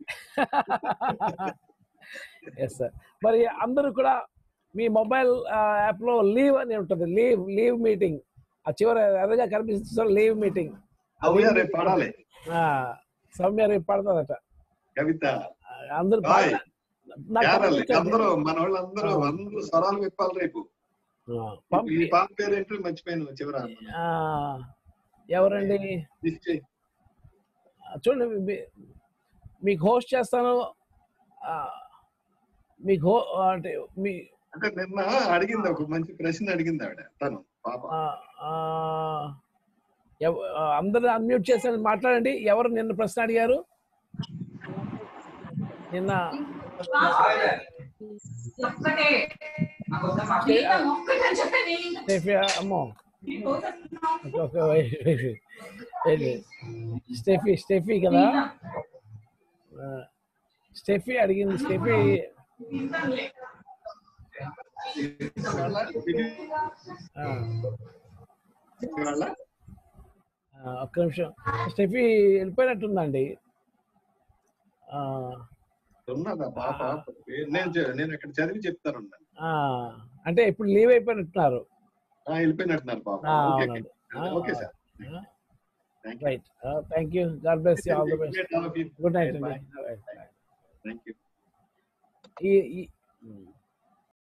ఎస్ సార్ మరి అందరూ కూడా మీ మొబైల్ యాప్ లో లీవ్ అని ఉంటుంది లీవ్ లీవ్ మీటింగ్ ఆ చివర ఎర్రగా కనిపిస్తుంది లీవ్ మీటింగ్ అవునా రేపు పడాలి సౌమ్య రేపు పడుతుందట కవిత ఆ, అందరూ బాయ్. బాగా- నాకు చేరాలి పంపించండి. అందరూ మన వాళ్ళందరూ ఆ. అందరూ స్వరాలు విప్పాలి రేపు ఆ, ఈ పంపి పాప పేరు ఏంటో మర్చిపోయాను చివర ఆ, ఎవరండి లిస్ట్ చేయి. ఆ, చూడండి మీ- మీకు హోస్ట్ చేస్తాను ఆ, మీకు హో అంటే మీ అంటే నిన్న అడిగింది ఒక మంచి ప్రశ్న అడిగింది ఆవిడ తను పాప ఆ, ఆ, ఎవ- ఆ, అందరూ అన్మ్యూట్ చేసి మాట్లాడండి ఎవరు నిన్న ప్రశ్న అడిగారు నిన్న స్టెఫియా అమ్మో okay, okay, wait, wait, wait. Wait, wait. Steffi Steffi కదా ఆ, స్టెఫీ అడిగింది స్టెఫీ ఆ, వాళ్ళ ఆ, ఒక్క నిమిషం స్టెఫీ వెళ్ళిపోయినట్టుందండి ఆ, ఉన్నదా పాప నేను చె- నేను అక్కడ చదివి చెప్తాను ఆ, అంటే ఇప్పుడు లీవ్ అయిపోయినట్టున్నారు వెళ్ళిపోయినట్టున్నారు పాప ఆ, ఓకే అవునండి. Okay sir thank you right thank you God bless you all the best good night అండి థ్యాంక్ యూ ఈ ఈ-